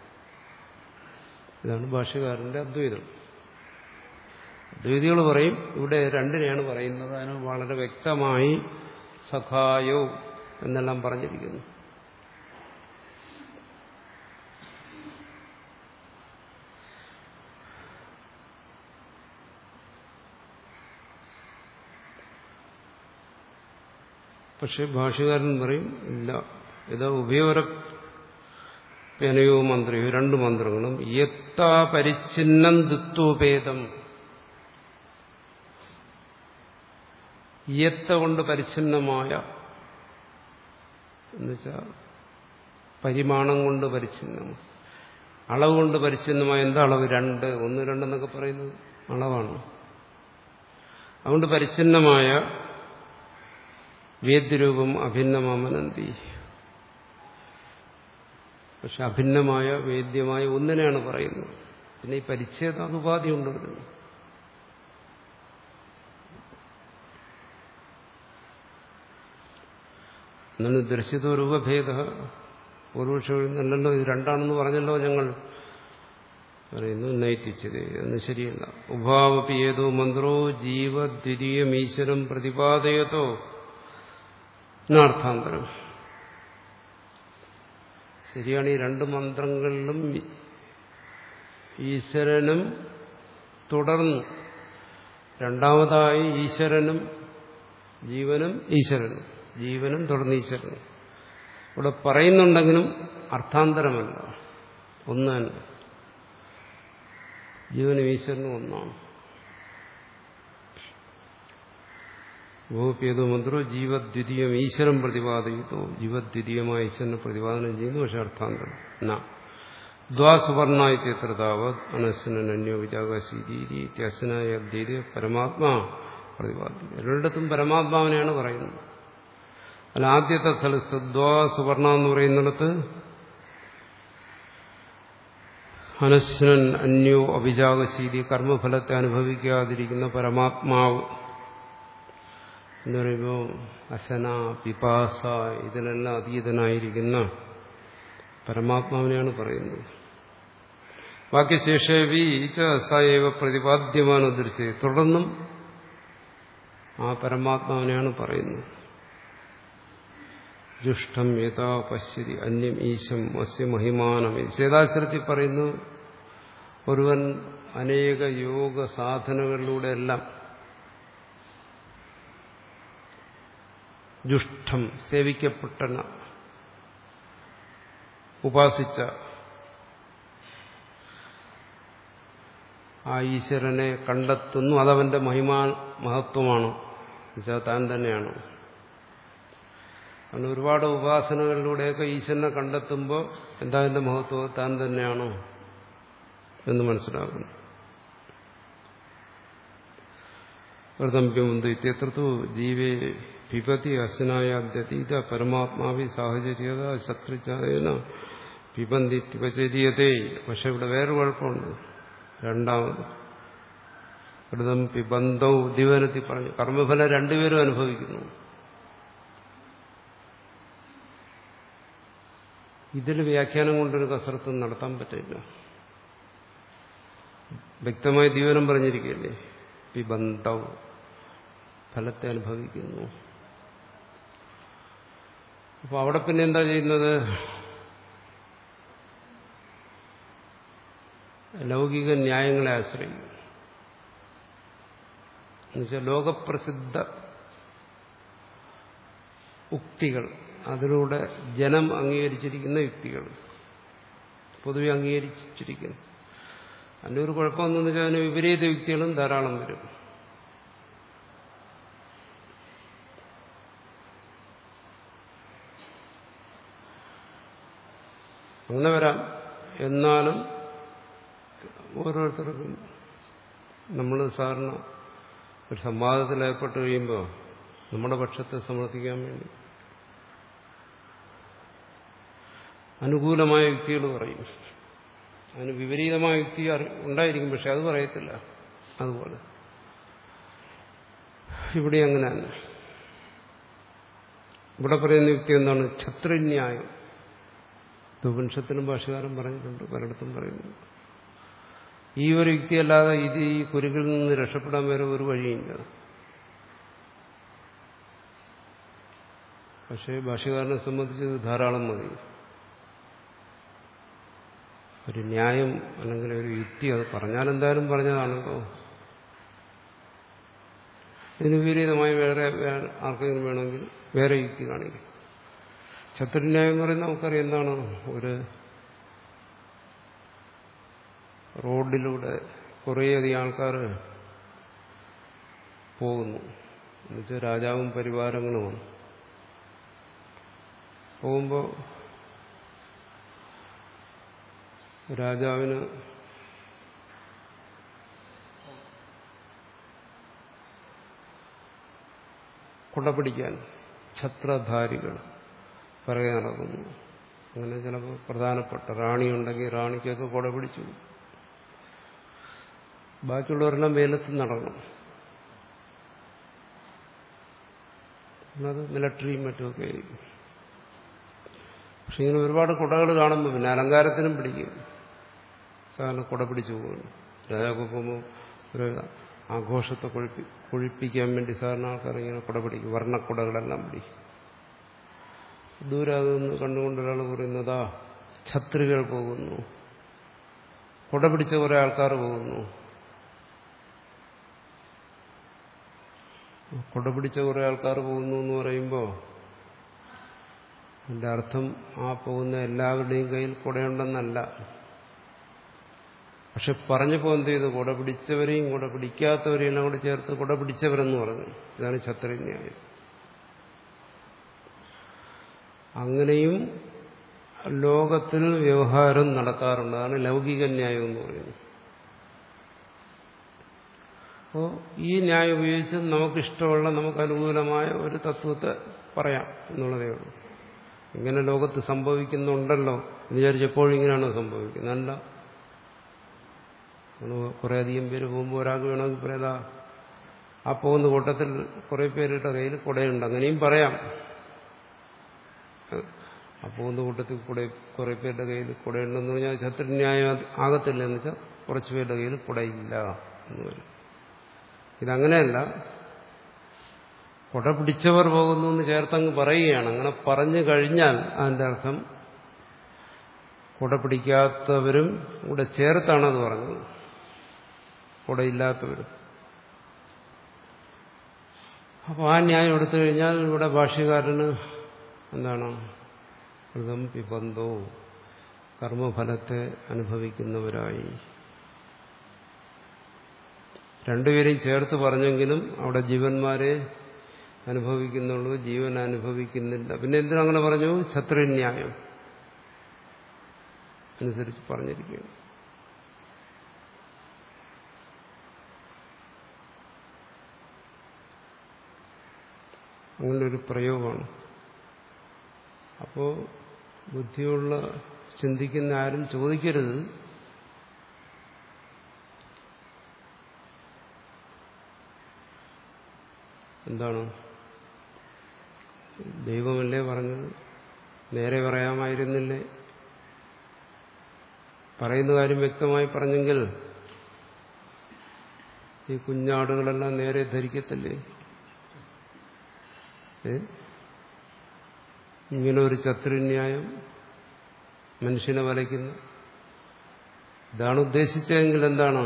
Speaker 1: ഇതാണ് ഭാഷകാരന്റെ അദ്വൈതം അദ്വൈതികൾ പറയും ഇവിടെ രണ്ടിനെയാണ് പറയുന്നത് അതിന് വളരെ വ്യക്തമായി സഖായോ എന്നെല്ലാം പറഞ്ഞിരിക്കുന്നു പക്ഷെ ഭാഷകാരൻ പറയും ഇല്ല ഇത് ഉഭയോര പേനയോ മന്ത്രയോ രണ്ട് മന്ത്രങ്ങളും യത്താ പരിച്ഛിന്നം ദിത്വഭേദം യത്ത കൊണ്ട് പരിച്ഛിന്നമായ എന്നുവെച്ചാൽ പരിമാണം കൊണ്ട് പരിച്ഛിന്നം അളവ് കൊണ്ട് പരിച്ഛിന്നമായ എന്താ അളവ് രണ്ട് ഒന്ന് രണ്ടെന്നൊക്കെ പറയുന്നത് അളവാണ് അതുകൊണ്ട് പരിച്ഛിന്നമായ വേദ്യരൂപം അഭിന്നമാമനന്തി പക്ഷെ അഭിന്നമായ വേദ്യമായ ഒന്നിനെയാണ് പറയുന്നത് പിന്നെ ഈ പരിച്ഛേദ അത് ഉപാധി കൊണ്ടുവരുന്നു എന്നാണ് ദർശിത രൂപഭേദ പൂർവക്ഷല്ലോ ഇത് രണ്ടാണെന്ന് പറഞ്ഞല്ലോ ഞങ്ങൾ പറയുന്നു നൈത്തിച്ചത് എന്ന് ശരിയല്ല ഉഭാവപി ഏതോ മന്ത്രോ ജീവദ്വിതീയമീശ്വരം പ്രതിപാദയതോ അർത്ഥാന്തരം ശരിയാണ് ഈ രണ്ട് മന്ത്രങ്ങളിലും ഈശ്വരനും തുടർന്ന് രണ്ടാമതായി ഈശ്വരനും ജീവനും ഈശ്വരനും ജീവനും തുടർന്ന് ഈശ്വരനും ഇവിടെ പറയുന്നുണ്ടെങ്കിലും അർത്ഥാന്തരമല്ല ഒന്ന് തന്നെ ജീവനും ഈശ്വരനും ഒന്നാണ് ഭൂപ്യതോ മന്ത്രോ ജീവദ്വിതീയം ഈശ്വരം പ്രതിപാദിക്കത്തോ ജീവദ്വിതീയമായ ഈശ്വരനെ പ്രതിപാദനം ചെയ്യുന്നു പക്ഷെ അർത്ഥാന്തരം എന്നാ ദ്വാസുവർണായിത്യത്രതാവത് അനശ്വനന്യോ വിജാകാശീതി ഇത്യശ്വനായ അദ്വൈത പരമാത്മാ പ്രതിപാദിക്കും എല്ലായിടത്തും പരമാത്മാവിനെയാണ് പറയുന്നത് അല്ല ആദ്യത്തെ സ്ഥലത്ത് ദ്വാസുവർണ എന്ന് പറയുന്നിടത്ത് അനശ്വനൻ അന്യോ അഭിജാകശീതി കർമ്മഫലത്തെ അനുഭവിക്കാതിരിക്കുന്ന പരമാത്മാവ് എന്ന് പറയുമ്പോൾ അശന പിപാസ ഇതിനെല്ലാം അതീതനായിരിക്കുന്ന പരമാത്മാവിനെയാണ് പറയുന്നത് വാക്യശേഷവി സൈവ പ്രതിപാദ്യമാണ് ദൃശ്യ തുടർന്നും ആ പരമാത്മാവിനെയാണ് പറയുന്നത് ജുഷ്ടം യഥാ പശ്യതി അന്യം ഈശം അസ്യ മഹിമാനം സേതാശ്രത്തിൽ പറയുന്നു ഒരുവൻ അനേക യോഗ സാധനകളിലൂടെ എല്ലാം ജുഷ്ടം സേവിക്കപ്പെട്ട ഉപാസിച്ച ആ ഈശ്വരനെ കണ്ടെത്തുന്നു അതവന്റെ മഹിമാ മഹത്വമാണ് എന്നുവെച്ചാൽ താൻ തന്നെയാണ് കാരണം ഒരുപാട് ഉപാസനകളിലൂടെയൊക്കെ ഈശ്വരനെ കണ്ടെത്തുമ്പോൾ എന്താ അതിന്റെ മഹത്വം താൻ തന്നെയാണോ എന്ന് മനസ്സിലാക്കുന്നു വ്രതംപ്യമുന്ത് ഇത്യത്രത്തു ജീവേ പിബതി അസ്നായ അദ്യതീത പരമാത്മാവി സാഹചര്യത ശത്രുചായന പിബന്തി പിപചര്യതേ പക്ഷെ ഇവിടെ വേറെ കുഴപ്പമുണ്ട് രണ്ടാമത് വ്രതം പിബന്ധവും ദിവനത്തിൽ പറഞ്ഞു കർമ്മഫലം രണ്ടുപേരും അനുഭവിക്കുന്നു ഇതിൽ വ്യാഖ്യാനം കൊണ്ടൊരു കസരത്ത് നടത്താൻ പറ്റില്ല വ്യക്തമായി ജീവനം പറഞ്ഞിരിക്കുകയല്ലേ പിബന്ധവും ഫലത്തെ അനുഭവിക്കുന്നു അപ്പോൾ അവിടെ പിന്നെ എന്താ ചെയ്യുന്നത് ലൗകിക ന്യായങ്ങളെ ആശ്രയിക്കും എന്നുവെച്ചാൽ ലോകപ്രസിദ്ധ ഉക്തികൾ അതിലൂടെ ജനം അംഗീകരിച്ചിരിക്കുന്ന യുക്തികൾ പൊതുവെ അംഗീകരിച്ചിരിക്കുന്നു അതിൻ്റെ ഒരു കുഴപ്പമെന്നു വെച്ചാൽ അതിന് വിപരീത യുക്തികളും ധാരാളം വരും അങ്ങനെ വരാം എന്നാലും ഓരോരുത്തർക്കും നമ്മൾ സാധാരണ ഒരു സംവാദത്തിൽ ഏർപ്പെട്ട് കഴിയുമ്പോൾ നമ്മുടെ പക്ഷത്തെ സമർത്ഥിക്കാൻ വേണ്ടി അനുകൂലമായ യുക്തികൾ പറയും അതിന് വിപരീതമായ യുക്തി ഉണ്ടായിരിക്കും പക്ഷെ അത് പറയത്തില്ല അതുപോലെ ഇവിടെ അങ്ങനെ തന്നെ ഇവിടെ പറയുന്ന യുക്തി എന്താണ് ഛത്രിന്യായം ഉപനിഷത്തിനും ഭാഷകാരൻ പറഞ്ഞിട്ടുണ്ട് പലയിടത്തും പറയുന്നു ഈ ഒരു യുക്തിയല്ലാതെ ഇത് ഈ കുരുകിൽ നിന്ന് രക്ഷപ്പെടാൻ വരെ ഒരു വഴിയില്ല പക്ഷേ ഭാഷകാരനെ സംബന്ധിച്ച് ഇത് ധാരാളം മതി ഒരു ന്യായം അല്ലെങ്കിൽ ഒരു യുക്തി അത് പറഞ്ഞാൽ എന്തായാലും പറഞ്ഞതാണല്ലോ ഇതിന് വിപരീതമായി വേറെ ആർക്കെങ്കിലും വേണമെങ്കിൽ വേറെ യുക്തി കാണിക്കും ശത്രുന്യായം എന്ന് പറയുന്നത് നമുക്കറിയാം എന്താണ് ഒരു റോഡിലൂടെ കുറേയധികം ആൾക്കാർ പോകുന്നു എന്നുവെച്ചാൽ രാജാവും പരിവാരങ്ങളുമാണ് പോകുമ്പോൾ രാജാവിന് കുടപിടിക്കാൻ ഛത്രധാരികൾ പിറകെ നടക്കുന്നു അങ്ങനെ ചിലപ്പോൾ പ്രധാനപ്പെട്ട റാണിയുണ്ടെങ്കിൽ റാണിക്കൊക്കെ കുട പിടിച്ചു ബാക്കിയുള്ളവരെല്ലാം വെയിലത്ത് നടക്കണം അത് മിലിറ്ററിയും മറ്റുമൊക്കെ ആയിരിക്കും പക്ഷെ ഇങ്ങനെ ഒരുപാട് കുടകൾ കാണുമ്പോൾ പിന്നെ അലങ്കാരത്തിനും പിടിക്കും സാധാരണ കുട പിടിച്ചു പോകുന്നു രാജാവ് പോകുമ്പോൾ ഒരു ആഘോഷത്തെ കൊഴിപ്പി കൊഴിപ്പിക്കാൻ വേണ്ടി സാധാരണ ആൾക്കാർ ഇങ്ങനെ കുട പിടിക്കും വർണ്ണക്കുടകളെല്ലാം പിടിക്കും ദൂരെ അതൊന്ന് കണ്ടുകൊണ്ട് ഒരാൾ പറയുന്നതാ ഛത്രികൾ പോകുന്നു കുട പിടിച്ച കുറെ ആൾക്കാർ പോകുന്നു കുട പിടിച്ച കുറെ ആൾക്കാർ പോകുന്നു എന്ന് പറയുമ്പോൾ അതിന്റെ അർത്ഥം ആ പോകുന്ന എല്ലാവരുടെയും കയ്യിൽ കുടയുണ്ടെന്നല്ല പക്ഷെ പറഞ്ഞപ്പോൾ എന്ത് ചെയ്തു കുട പിടിച്ചവരെയും കുട പിടിക്കാത്തവരെയും എല്ലാം കൂടി ചേർത്ത് കുട പിടിച്ചവരെന്ന് പറഞ്ഞു ഇതാണ് ഛത്രന്യായം അങ്ങനെയും ലോകത്തിൽ വ്യവഹാരം നടക്കാറുണ്ട് അതാണ് ലൗകിക ന്യായം എന്ന് പറയുന്നത് അപ്പോൾ ഈ ന്യായം ഉപയോഗിച്ച് നമുക്കിഷ്ടമുള്ള നമുക്ക് അനുകൂലമായ ഒരു തത്വത്തെ പറയാം എന്നുള്ളതേ ഉള്ളൂ ഇങ്ങനെ ലോകത്ത് സംഭവിക്കുന്നുണ്ടല്ലോ എന്ന് വിചാരിച്ച് എപ്പോഴും ഇങ്ങനെയാണോ സംഭവിക്കുന്നത് അല്ല കുറേ അധികം പേര് പോകുമ്പോൾ ഒരാൾക്ക് വേണമെങ്കിൽ പറയാ ആ പോകുന്ന കൂട്ടത്തിൽ കുറേ പേരുടെ കയ്യിൽ കുടയുണ്ട് അങ്ങനെയും പറയാം ആ പോകുന്ന കൂട്ടത്തിൽ കുട കുറേ പേരുടെ കയ്യിൽ കുടയുണ്ടെന്ന് പറഞ്ഞാൽ ശത്രുന്യായം ആകത്തില്ല എന്ന് വെച്ചാൽ കുറച്ച് പേരുടെ കയ്യിൽ കുടയില്ല എന്ന് പറയും ഇതങ്ങനെയല്ല കുട പിടിച്ചവർ പോകുന്നു എന്ന് ചേർത്തങ്ങ് പറയുകയാണ് അങ്ങനെ പറഞ്ഞു കഴിഞ്ഞാൽ അതിന്റെ അർത്ഥം കുട പിടിക്കാത്തവരും കൂടെ ചേർത്താണ് അത് പറഞ്ഞത് കുടയില്ലാത്തവരും അപ്പോൾ ആ ന്യായം എടുത്തു കഴിഞ്ഞാൽ ഇവിടെ ഭാഷ്യകാരന് എന്താണ് മൃതം പിബന്ധോ കർമ്മഫലത്തെ അനുഭവിക്കുന്നവരായി രണ്ടുപേരെയും ചേർത്ത് പറഞ്ഞെങ്കിലും അവിടെ ജീവന്മാരെ അനുഭവിക്കുന്നുള്ളൂ ജീവൻ അനുഭവിക്കുന്നില്ല പിന്നെ എന്തിനാ അങ്ങനെ പറഞ്ഞു ഛത്രുന്യായം അനുസരിച്ച് പറഞ്ഞിരിക്കുകയാണ് അങ്ങനെ ഒരു പ്രയോഗമാണ് അപ്പോൾ ബുദ്ധിയുള്ള ചിന്തിക്കുന്ന ആരും ചോദിക്കരുത് എന്താണ് ദൈവമല്ലേ പറഞ്ഞത് നേരെ പറയാമായിരുന്നില്ലേ പറയുന്ന കാര്യം വ്യക്തമായി പറഞ്ഞെങ്കിൽ ഈ കുഞ്ഞാടുകളെല്ലാം നേരെ ധരിക്കത്തില്ലേ ഏ ഇങ്ങനെ ഒരു ചതുരന്യായം മനുഷ്യനെ വലയ്ക്കുന്നു ഇതാണ് ഉദ്ദേശിച്ചതെങ്കിൽ എന്താണ്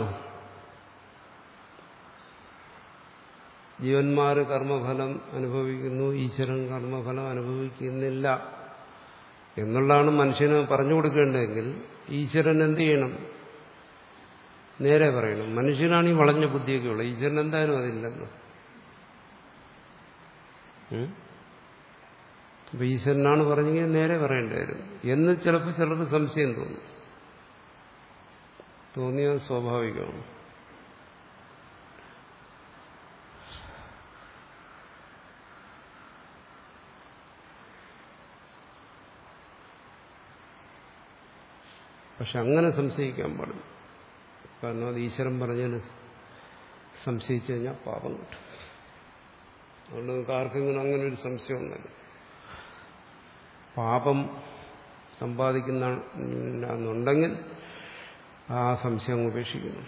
Speaker 1: ജീവന്മാർ കർമ്മഫലം അനുഭവിക്കുന്നു ഈശ്വരൻ കർമ്മഫലം അനുഭവിക്കുന്നില്ല എന്നുള്ളതാണ് മനുഷ്യന് പറഞ്ഞു കൊടുക്കേണ്ടതെങ്കിൽ ഈശ്വരൻ എന്ത് ചെയ്യണം നേരെ പറയണം മനുഷ്യനാണ് ഈ വളഞ്ഞ ബുദ്ധിയൊക്കെ ഉള്ളത് ഈശ്വരൻ എന്തായാലും അതില്ലല്ലോ അപ്പൊ ഈശ്വരനാണ് പറഞ്ഞെങ്കിൽ നേരെ പറയേണ്ടതായിരുന്നു എന്ന് ചിലപ്പോൾ ചിലർക്ക് സംശയം തോന്നും തോന്നിയത് സ്വാഭാവികമാണ് പക്ഷെ അങ്ങനെ സംശയിക്കാൻ പാടില്ല കാരണം അത് ഈശ്വരൻ പറഞ്ഞതിന് സംശയിച്ചു കഴിഞ്ഞാൽ പാപം കിട്ടും അതുകൊണ്ട് നിങ്ങൾക്ക് ആർക്കെങ്കിലും അങ്ങനെ ഒരു സംശയം ഒന്നല്ല പാപം സമ്പാദിക്കുന്നുണ്ടെങ്കിൽ ആ സംശയം ഉപേക്ഷിക്കണം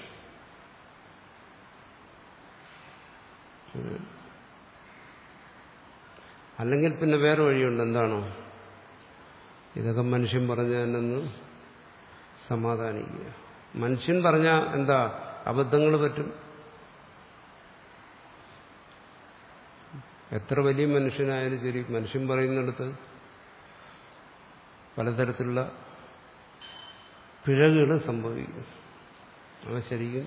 Speaker 1: അല്ലെങ്കിൽ പിന്നെ വേറെ വഴിയുണ്ട് എന്താണോ ഇതൊക്കെ മനുഷ്യൻ പറഞ്ഞതെന്ന് സമാധാനിക്കുക മനുഷ്യൻ പറഞ്ഞ എന്താ അബദ്ധങ്ങൾ പറ്റും എത്ര വലിയ മനുഷ്യനായാലും ശരി മനുഷ്യൻ പറയുന്നിടത്ത് പലതരത്തിലുള്ള പിഴകുകൾ സംഭവിക്കും അവ ശരിക്കും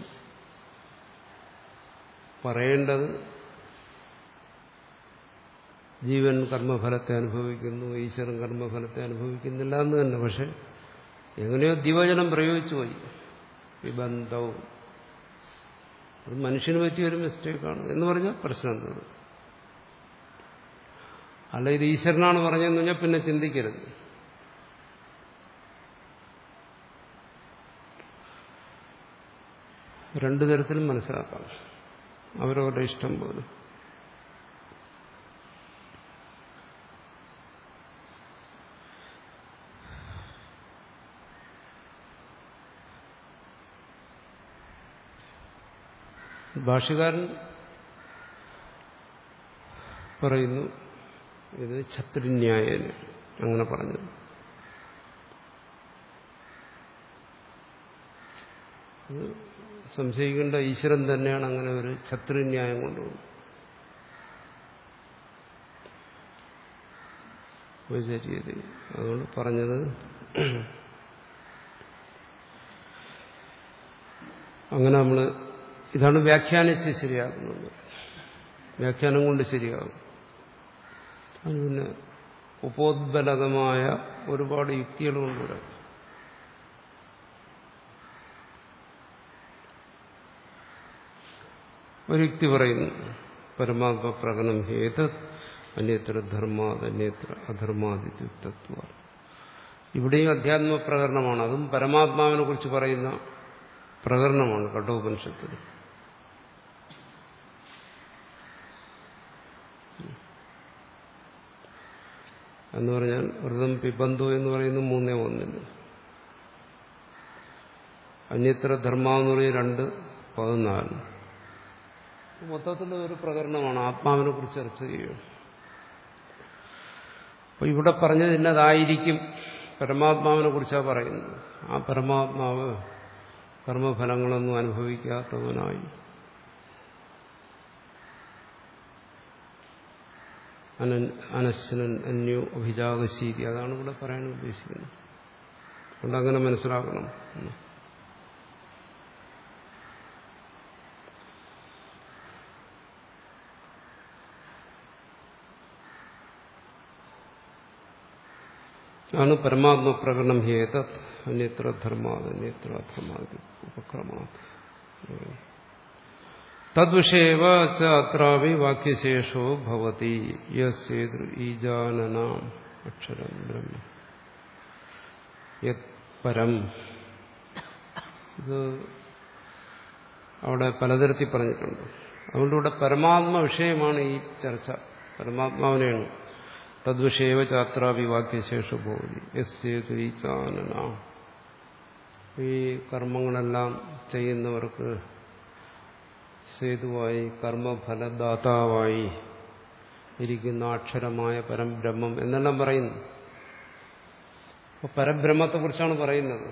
Speaker 1: പറയേണ്ടത് ജീവൻ കർമ്മഫലത്തെ അനുഭവിക്കുന്നു ഈശ്വരൻ കർമ്മഫലത്തെ അനുഭവിക്കുന്നില്ല എന്ന് തന്നെ പക്ഷെ എങ്ങനെയോ ദിവചനം പ്രയോഗിച്ചു പോയി വിബന്ധവും അത് മനുഷ്യന് പറ്റിയൊരു മിസ്റ്റേക്കാണ് എന്ന് പറഞ്ഞാൽ പ്രശ്നം തീർന്നു അല്ല ഇത് ഈശ്വരനാണ് പറഞ്ഞതെന്ന് പറഞ്ഞാൽ പിന്നെ ചിന്തിക്കരുത് രണ്ടു തരത്തിലും മനസ്സിലാക്കാം അവരവരുടെ ഇഷ്ടം പോലെ ഭാഷകാരൻ പറയുന്നു ഇത് ഛത്രിന്യായന് അങ്ങനെ പറഞ്ഞു സംശയിക്കേണ്ട ഈശ്വരൻ തന്നെയാണ് അങ്ങനെ ഒരു ഛത്രിന്യായം കൊണ്ടുപോകുന്നത് ശരിയത് അതുകൊണ്ട് പറഞ്ഞത് അങ്ങനെ നമ്മൾ ഇതാണ് വ്യാഖ്യാനിച്ച് ശരിയാക്കുന്നത് വ്യാഖ്യാനം കൊണ്ട് ശരിയാകും അത് പിന്നെ ഉപോദ്ബലകമായ ഒരുപാട് യുക്തികൾ കൊണ്ടുവരാം ഒരു യുക്തി പറയുന്നു പരമാത്മ പ്രകടനം ഹേത അന്യത്ര ധർമാത് അന്യത്ര അധർമാതിത്വ ഇവിടെയും അധ്യാത്മ പ്രകരണമാണ് അതും പരമാത്മാവിനെ കുറിച്ച് പറയുന്ന പ്രകരണമാണ് കഠോപനിഷത്തിൽ എന്ന് പറഞ്ഞാൽ വ്രതം പിബന്ധു എന്ന് പറയുന്ന മൂന്നേ ഒന്നിന് അന്യത്ര ധർമ്മ എന്ന് പറഞ്ഞ രണ്ട് പതിനാല് മൊത്തത്തിൽ ഒരു പ്രകരണമാണ് ആത്മാവിനെ കുറിച്ച് ചർച്ച ചെയ്യുക അപ്പൊ ഇവിടെ പറഞ്ഞത് ഇന്നതായിരിക്കും പരമാത്മാവിനെ കുറിച്ചാണ് പറയുന്നത് ആ പരമാത്മാവ് കർമ്മഫലങ്ങളൊന്നും അനുഭവിക്കാത്തവനായി അനശ്വനൻ അന്യോ അഭിജാഗശീതി അതാണ് ഇവിടെ പറയാൻ ഉദ്ദേശിക്കുന്നത് അതുകൊണ്ട് അങ്ങനെ മനസ്സിലാക്കണം ആണ് പരമാത്മ പ്രകടനം ഹേത അന്യത്ര ധർമാത് അന്യത്ര അധർമാത് ഉപക്രമാത് തദ്വിഷയവ ച അത്രാവി വാക്യശേഷോ ഭവതി യസ്യേതൃ ഈജാനനാം അക്ഷരം ബ്രഹ്മ യത് പരം ഇത് അവിടെ പലതരത്തിൽ പറഞ്ഞിട്ടുണ്ട് അതുകൊണ്ട് ഇവിടെ പരമാത്മ വിഷയമാണ് ഈ ചർച്ച പരമാത്മാവിനെയാണ് തദ്വിഷയവ ചാത്രാവി വാക്യശേഷോ ഭവതി യസ്യേതൃ ഈജാനനാം ഈ കർമ്മങ്ങളെല്ലാം ചെയ്യുന്നവർക്ക് സേതുവായി കർമ്മഫലദാതാവായി ഇരിക്കുന്ന അക്ഷരമായ പരംബ്രഹ്മം എന്നെല്ലാം പറയുന്നു അപ്പോൾ പരബ്രഹ്മത്തെക്കുറിച്ചാണ് പറയുന്നത്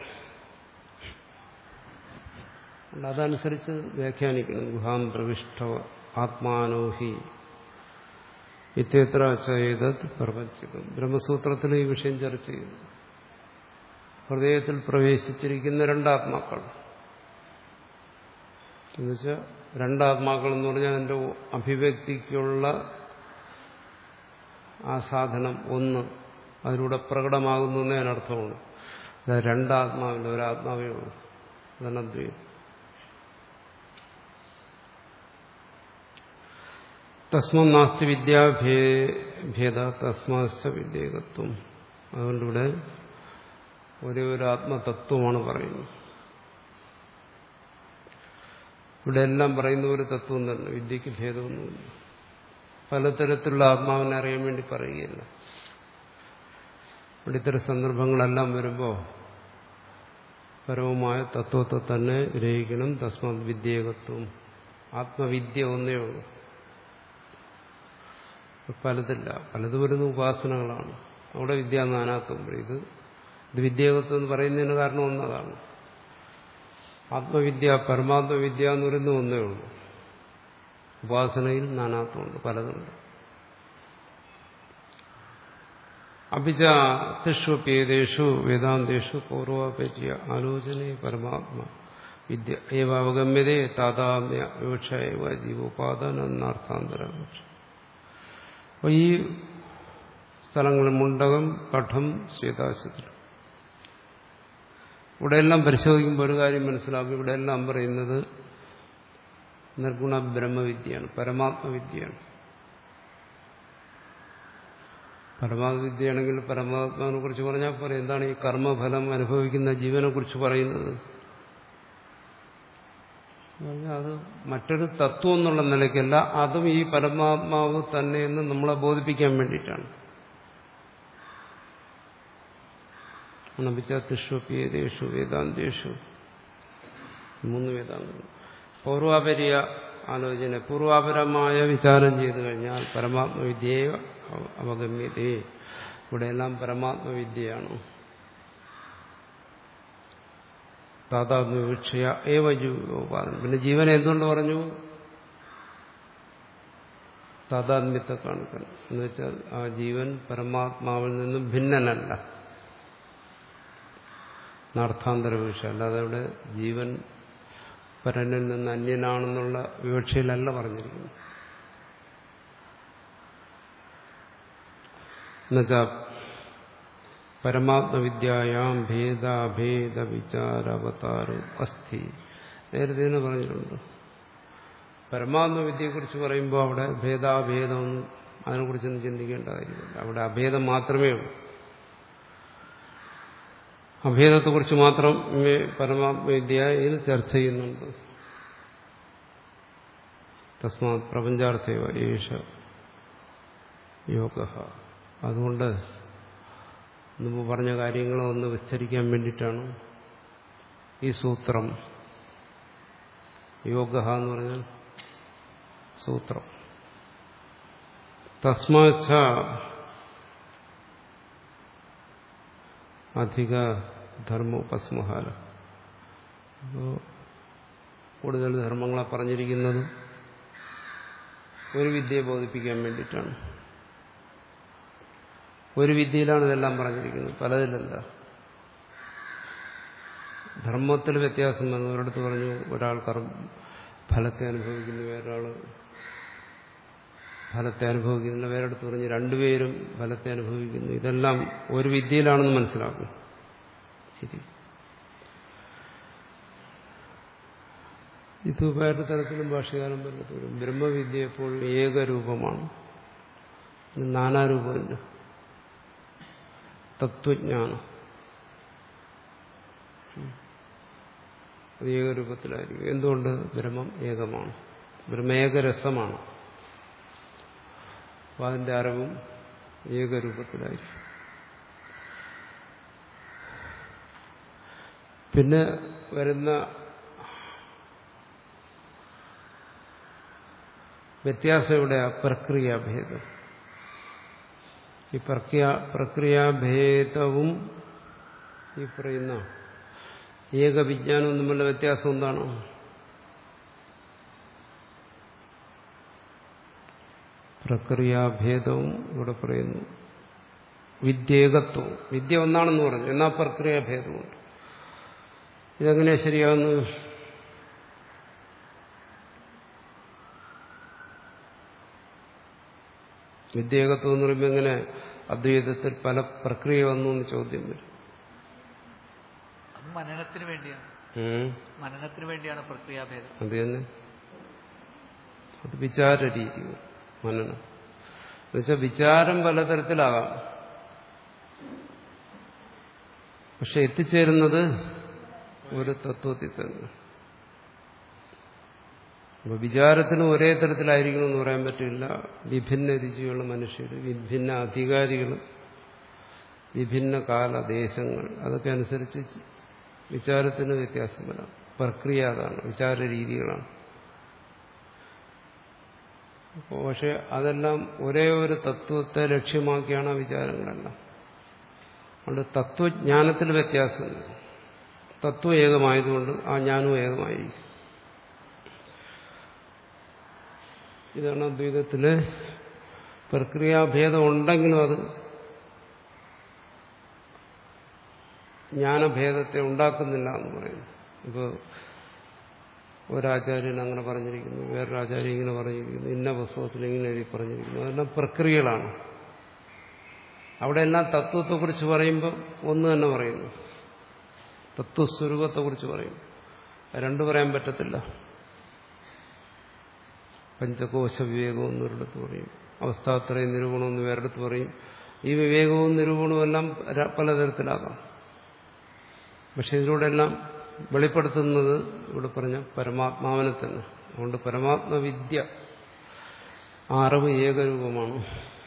Speaker 1: അതനുസരിച്ച് വ്യാഖ്യാനിക്കണം ഗുഹാം പ്രവിഷ്ട ആത്മാനോഹി ഇത്യത്ര ചെയ്ത് പ്രപഞ്ചിക്കും ബ്രഹ്മസൂത്രത്തിൽ ഈ വിഷയം ചർച്ച ചെയ്തു ഹൃദയത്തിൽ പ്രവേശിച്ചിരിക്കുന്ന രണ്ടാത്മാക്കൾ എന്നുവെച്ചാൽ രണ്ടാത്മാക്കൾ എന്ന് പറഞ്ഞാൽ എൻ്റെ അഭിവ്യക്തിക്കുള്ള ആ സാധനം ഒന്ന് അതിലൂടെ പ്രകടമാകുന്നു എന്നേ അതിനർത്ഥമുള്ളൂ അത് രണ്ടാത്മാവില്ല ഒരാത്മാവേ ഉള്ളൂ അതാണ് അദ്വൈതം തസ്മം നാസ്തി വിദ്യാഭേദ തസ്മാശ്ച വിദ്യേകത്വം അതുകൊണ്ടിവിടെ ഒരേ ഒരു ആത്മതത്വമാണ് പറയുന്നത് ഇവിടെ എല്ലാം പറയുന്ന ഒരു തത്വം തന്നെ വിദ്യക്ക് ഭേദമൊന്നുമില്ല പലതരത്തിലുള്ള ആത്മാവിനെ അറിയാൻ വേണ്ടി പറയുകയില്ല ഇവിടെ ഇത്തരം സന്ദർഭങ്ങളെല്ലാം വരുമ്പോൾ പരവുമായ തത്വത്തെ തന്നെ ഗ്രഹിക്കണം തസ്മാത് വിദ്യേകത്വം ആത്മവിദ്യ ഒന്നേ ഉള്ളൂ പലതില്ല പലത് വരുന്ന ഉപാസനകളാണ് അവിടെ വിദ്യാനാനാത്വം ഇത് ഇത് വിദ്യേകത്വം എന്ന് പറയുന്നതിന് കാരണം ഒന്നതാണ് ആത്മവിദ്യ പരമാത്മവിദ്യ എന്ന് പറയുന്ന ഒന്നേ ഉള്ളൂ ഉപാസനയിൽ നാനാത്വമുണ്ട് പലതുണ്ട് അഭിജ തിഷ്വപ്യേതേഷു വേദാന്തേഷു പൂർവാപര്യ ആലോചന പരമാത്മ വിദ്യ ഏവ അവഗമ്യതേ താതാമ്യ വിവക്ഷ ഏവ ജീവോപാദനാർത്ഥാന്തര അപ്പോൾ ഈ സ്ഥലങ്ങളിൽ മുണ്ടകം കഠം ശ്വേതാശുദ്രം ഇവിടെയെല്ലാം പരിശോധിക്കുമ്പോൾ ഒരു കാര്യം മനസ്സിലാക്കും ഇവിടെയെല്ലാം പറയുന്നത് നിർഗുണ ബ്രഹ്മവിദ്യയാണ് പരമാത്മവിദ്യയാണ് പരമാത്മവിദ്യയാണെങ്കിൽ പരമാത്മാവിനെ കുറിച്ച് പറഞ്ഞാൽ പറയും എന്താണ് ഈ കർമ്മഫലം അനുഭവിക്കുന്ന ജീവനെ കുറിച്ച് പറയുന്നത് അത് മറ്റൊരു തത്വം എന്നുള്ള നിലയ്ക്കല്ല അതും ഈ പരമാത്മാവ് തന്നെ എന്ന് നമ്മളെ ബോധിപ്പിക്കാൻ വേണ്ടിയിട്ടാണ് അണപിച്ചു വേദാന്തേഷു മൂന്ന് വേദാന്തങ്ങൾ പൂർവാപര്യ ആലോചന പൂർവാപരമായ വിചാരം ചെയ്തു കഴിഞ്ഞാൽ പരമാത്മവിദ്യയെ അവഗമ്യതേ ഇവിടെയെല്ലാം പരമാത്മവിദ്യയാണ് താതാത്മ്യവിക്ഷയ ഏവ ജീവോപാദനം പിന്നെ ജീവൻ എന്തുകൊണ്ട് പറഞ്ഞു താതാത്മ്യത്തെ കാണിക്കണം എന്ന് വെച്ചാൽ ആ ജീവൻ പരമാത്മാവിൽ നിന്നും ഭിന്നനല്ല നാർത്ഥാന്തര വിവക്ഷ അല്ലാതെ അവിടെ ജീവൻ പരനിൽ നിന്ന് അന്യനാണെന്നുള്ള വിവക്ഷയിലല്ല പറഞ്ഞിരിക്കുന്നു എന്നുവെച്ചാൽ പരമാത്മവിദ്യായാം ഭേദാഭേദ വിചാരവതാരോ അസ്ഥി നേരത്തെ തന്നെ പറഞ്ഞിട്ടുണ്ട് പരമാത്മവിദ്യയെക്കുറിച്ച് പറയുമ്പോൾ അവിടെ ഭേദാഭേദമൊന്നും അതിനെക്കുറിച്ചൊന്നും ചിന്തിക്കേണ്ട കാര്യമില്ല അവിടെ അഭേദം മാത്രമേ ഉള്ളൂ അഭേദത്തെക്കുറിച്ച് മാത്രം പരമാത്മവിദ്യയിൽ ചർച്ച ചെയ്യുന്നുണ്ട് തസ്മാത് പ്രപഞ്ചാർത്ഥേവ ഏഷ യോഗ അതുകൊണ്ട് മുമ്പ് പറഞ്ഞ കാര്യങ്ങളെ ഒന്ന് വിസ്തരിക്കാൻ വേണ്ടിയിട്ടാണ് ഈ സൂത്രം യോഗ എന്ന് പറഞ്ഞാൽ സൂത്രം തസ്മാച്ച അധിക ധർമ്മോപസ്മഹാല അപ്പോൾ കൂടുതൽ ധർമ്മങ്ങളെ പറഞ്ഞിരിക്കുന്നതും ഒരു വിദ്യയെ ബോധിപ്പിക്കാൻ വേണ്ടിയിട്ടാണ് ഒരു വിദ്യയിലാണ് ഇതെല്ലാം പറഞ്ഞിരിക്കുന്നത് പലതിലല്ല ധർമ്മത്തിൽ വ്യത്യാസം വന്നു ഒരിടത്ത് പറഞ്ഞു ഒരാൾ കർമ്മ ഫലത്തെ അനുഭവിക്കുന്നു വേറൊരാൾ ഫലത്തെ അനുഭവിക്കുന്നില്ല വേറെടുത്ത് പറഞ്ഞു രണ്ടുപേരും ഫലത്തെ അനുഭവിക്കുന്നു ഇതെല്ലാം ഒരു വിദ്യയിലാണെന്ന് മനസ്സിലാക്കും ശരി ഇത് വേറെ തരത്തിലും ഭാഷകാലം പലപ്പോഴും ബ്രഹ്മവിദ്യ എപ്പോഴും ഏകരൂപമാണ് നാനാരൂപമില്ല തത്വജ്ഞാനം അത് ഏകരൂപത്തിലായിരിക്കും എന്തുകൊണ്ട് ബ്രഹ്മം ഏകമാണ് ബ്രഹ്മേകരസമാണ് അപ്പോൾ അതിൻ്റെ അറിവും ഏകരൂപത്തിലായിരിക്കും പിന്നെ വരുന്ന വ്യത്യാസം ഇവിടെ പ്രക്രിയാഭേദം ഈ പ്രക്രിയ പ്രക്രിയാഭേദവും ഈ പറയുന്ന ഏകവിജ്ഞാനവും തമ്മിലുള്ള വ്യത്യാസം എന്താണ് പ്രക്രിയാഭേദവും ഇവിടെ പറയുന്നു വിദ്യേകത്വവും വിദ്യ ഒന്നാണെന്ന് പറഞ്ഞു എന്നാൽ പ്രക്രിയാഭേദമുണ്ട് ഇതെങ്ങനെയാ ശരിയാവുന്നത് വിദ്യേകത്വം എന്ന് പറയുമ്പോൾ എങ്ങനെ അദ്വൈതത്തിൽ പല പ്രക്രിയ വന്നു എന്ന് ചോദ്യം വരും
Speaker 2: അത് മനനത്തിന് വേണ്ടിയാണ്
Speaker 1: ഉം.
Speaker 2: മനനത്തിന് വേണ്ടിയാണ് പ്രക്രിയാഭേദം
Speaker 1: അത് തന്നെ അത് വിചാര രീതി മനനം എന്നുവെച്ചാൽ വിചാരം പലതരത്തിലാകാം പക്ഷെ എത്തിച്ചേരുന്നത് ഒരു തത്വത്തിൽ തന്നെ അപ്പൊ വിചാരത്തിന് ഒരേ തരത്തിലായിരിക്കണം എന്ന് പറയാൻ പറ്റില്ല വിഭിന്ന രുചിയുള്ള മനുഷ്യർ വിഭിന്ന അധികാരികൾ വിഭിന്ന കാലദേശങ്ങൾ അതൊക്കെ അനുസരിച്ച് വിചാരത്തിന് വ്യത്യാസം വരാം പ്രക്രിയ അതാണ് വിചാര രീതികളാണ് അപ്പോൾ പക്ഷെ അതെല്ലാം ഒരേ ഒരു തത്വത്തെ ലക്ഷ്യമാക്കിയാണ് ആ വിചാരങ്ങളെല്ലാം അതുകൊണ്ട് തത്വജ്ഞാനത്തിൽ വ്യത്യാസമുണ്ട് തത്വം ഏകമായതുകൊണ്ട് ആ ജ്ഞാനവും ഏകമായിരിക്കും ഇതാണ് അദ്വൈതത്തില് പ്രക്രിയാഭേദം ഉണ്ടെങ്കിലും അത് ജ്ഞാനഭേദത്തെ ഉണ്ടാക്കുന്നില്ല എന്ന് പറയുന്നു ഇപ്പോൾ ഒരാചാര്യൻ അങ്ങനെ പറഞ്ഞിരിക്കുന്നു വേറൊരു ആചാര്യൻ ഇങ്ങനെ പറഞ്ഞിരിക്കുന്നു ഇന്ന പുസ്തകത്തിൽ ഇങ്ങനെ എഴുതി പറഞ്ഞിരിക്കുന്നു അതെല്ലാം പ്രക്രിയകളാണ് അവിടെ എല്ലാം തത്വത്തെക്കുറിച്ച് പറയുമ്പോൾ ഒന്ന് തന്നെ പറയുന്നു തത്വസ്വരൂപത്തെക്കുറിച്ച് പറയും രണ്ടു പറയാൻ പറ്റത്തില്ല പഞ്ചകോശ വിവേകം എന്നൊരിടത്ത് പറയും അവസ്ഥാത്രയും നിരൂപണം എന്ന് വേറെടുത്ത് പറയും ഈ വിവേകവും നിരൂപണവും എല്ലാം ര- പലതരത്തിലാകാം പക്ഷെ ഇതിലൂടെ എല്ലാം വെളിപ്പെടുത്തുന്നത് ഇവിടെ പറഞ്ഞ പരമാത്മാവിനെ തന്നെ അതുകൊണ്ട് പരമാത്മവിദ്യ ആ അറിവ് ഏകരൂപമാണ്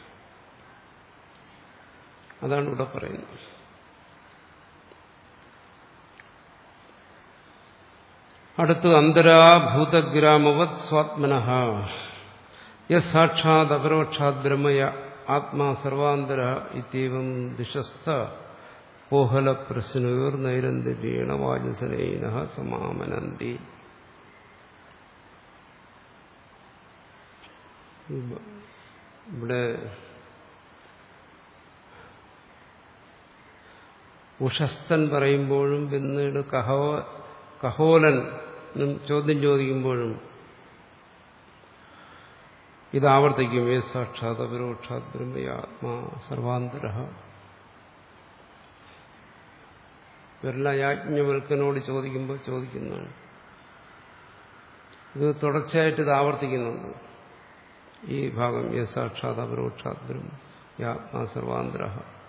Speaker 1: അതാണ് ഇവിടെ പറയുന്നത് അടുത്ത് അന്തരാഭൂതഗ്രാമവത് സ്വാത്മന യസാക്ഷാത് അപരോക്ഷാത് ബ്രഹ്മയ ആത്മാ സർവാന്തര ഇത്യവം ദിശസ്ഥ പോഹല പ്രശ്നയോർ നൈരന്തര്യേണ വാചസനൈന സമാമനന്തി ഇവിടെ ഉഷസ്ഥൻ പറയുമ്പോഴും പിന്നീട് കഹോ കഹോലൻ എന്നും ചോദ്യം ചോദിക്കുമ്പോഴും ഇത് ആവർത്തിക്കും ഏ സാക്ഷാത് അപരോക്ഷാത് ബ്രഹ്മയാത്മാ സർവാന്തര ഇവരെല്ലാം യാജ്ഞവൽക്കനോട് ചോദിക്കുമ്പോൾ ചോദിക്കുന്നതാണ് ഇത് തുടർച്ചയായിട്ട് ഇത് ആവർത്തിക്കുന്നുണ്ട് ഈ ഭാഗം ഏ സാക്ഷാത് അപരോക്ഷാത് ബ്രഹ്മ യാത്മാ സർവാന്തര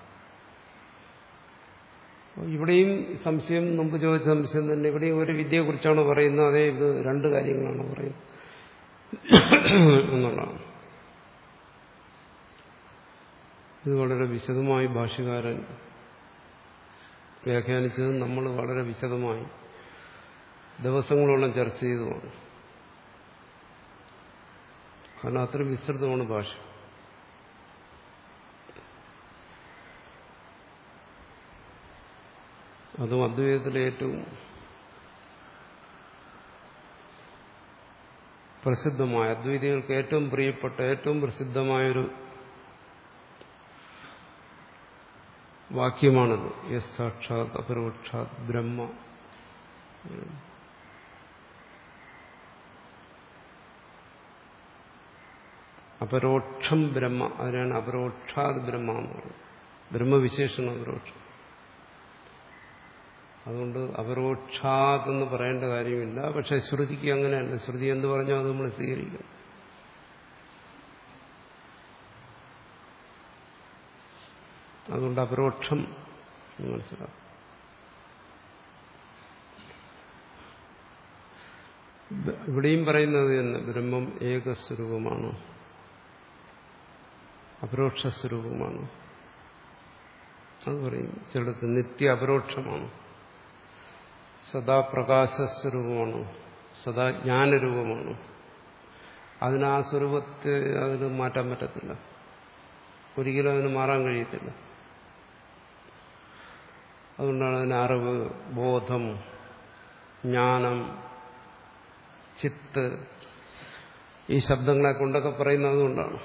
Speaker 1: ഇവിടെയും സംശയം മുമ്പ് ചോദിച്ച സംശയം തന്നെ ഇവിടെയും ഒരു വിദ്യയെക്കുറിച്ചാണ് പറയുന്നത് അതേ ഇത് രണ്ട് കാര്യങ്ങളാണ് പറയുന്നത് എന്നുള്ളതാണ് ഇത് വളരെ വിശദമായി ഭാഷകാരൻ വ്യാഖ്യാനിച്ചത് നമ്മൾ വളരെ വിശദമായി ദിവസങ്ങളോളം ചർച്ച ചെയ്തുമാണ് കാരണം അത്രയും വിസ്തൃതമാണ് ഭാഷ അതും അദ്വൈതത്തിലെ ഏറ്റവും പ്രസിദ്ധമായ അദ്വൈതികൾക്ക് ഏറ്റവും പ്രിയപ്പെട്ട ഏറ്റവും പ്രസിദ്ധമായൊരു വാക്യമാണത് യസ് സാക്ഷാത് അപരോക്ഷാത് ബ്രഹ്മ അപരോക്ഷം ബ്രഹ്മ അതിനാണ് അപരോക്ഷാത് ബ്രഹ്മ എന്ന് പറയുന്നത് ബ്രഹ്മവിശേഷണം അപരോക്ഷം അതുകൊണ്ട് അപരോക്ഷാത് എന്ന് പറയേണ്ട കാര്യമില്ല പക്ഷെ ശ്രുതിക്ക് അങ്ങനെയല്ല ശ്രുതി എന്ത് പറഞ്ഞോ അത് നമ്മൾ സ്വീകരിക്കും അതുകൊണ്ട് അപരോക്ഷം എന്ന് മനസ്സിലാക്കും ഇവിടെയും പറയുന്നത് തന്നെ ബ്രഹ്മം ഏകസ്വരൂപമാണ് അപരോക്ഷ സ്വരൂപമാണ് അത് പറയും ചിലടത്ത് നിത്യ അപരോക്ഷമാണ് സദാ പ്രകാശസ്വരൂപമാണ് സദാ ജ്ഞാനരൂപമാണ് അതിന് ആ സ്വരൂപത്തെ അതിന് മാറ്റാൻ പറ്റത്തില്ല ഒരിക്കലും അതിന് മാറാൻ കഴിയത്തില്ല അതുകൊണ്ടാണ് അതിന് അറിവ് ബോധം ജ്ഞാനം ചിത്ത് ഈ ശബ്ദങ്ങളെ കൊണ്ടൊക്കെ പറയുന്നത് അതുകൊണ്ടാണ്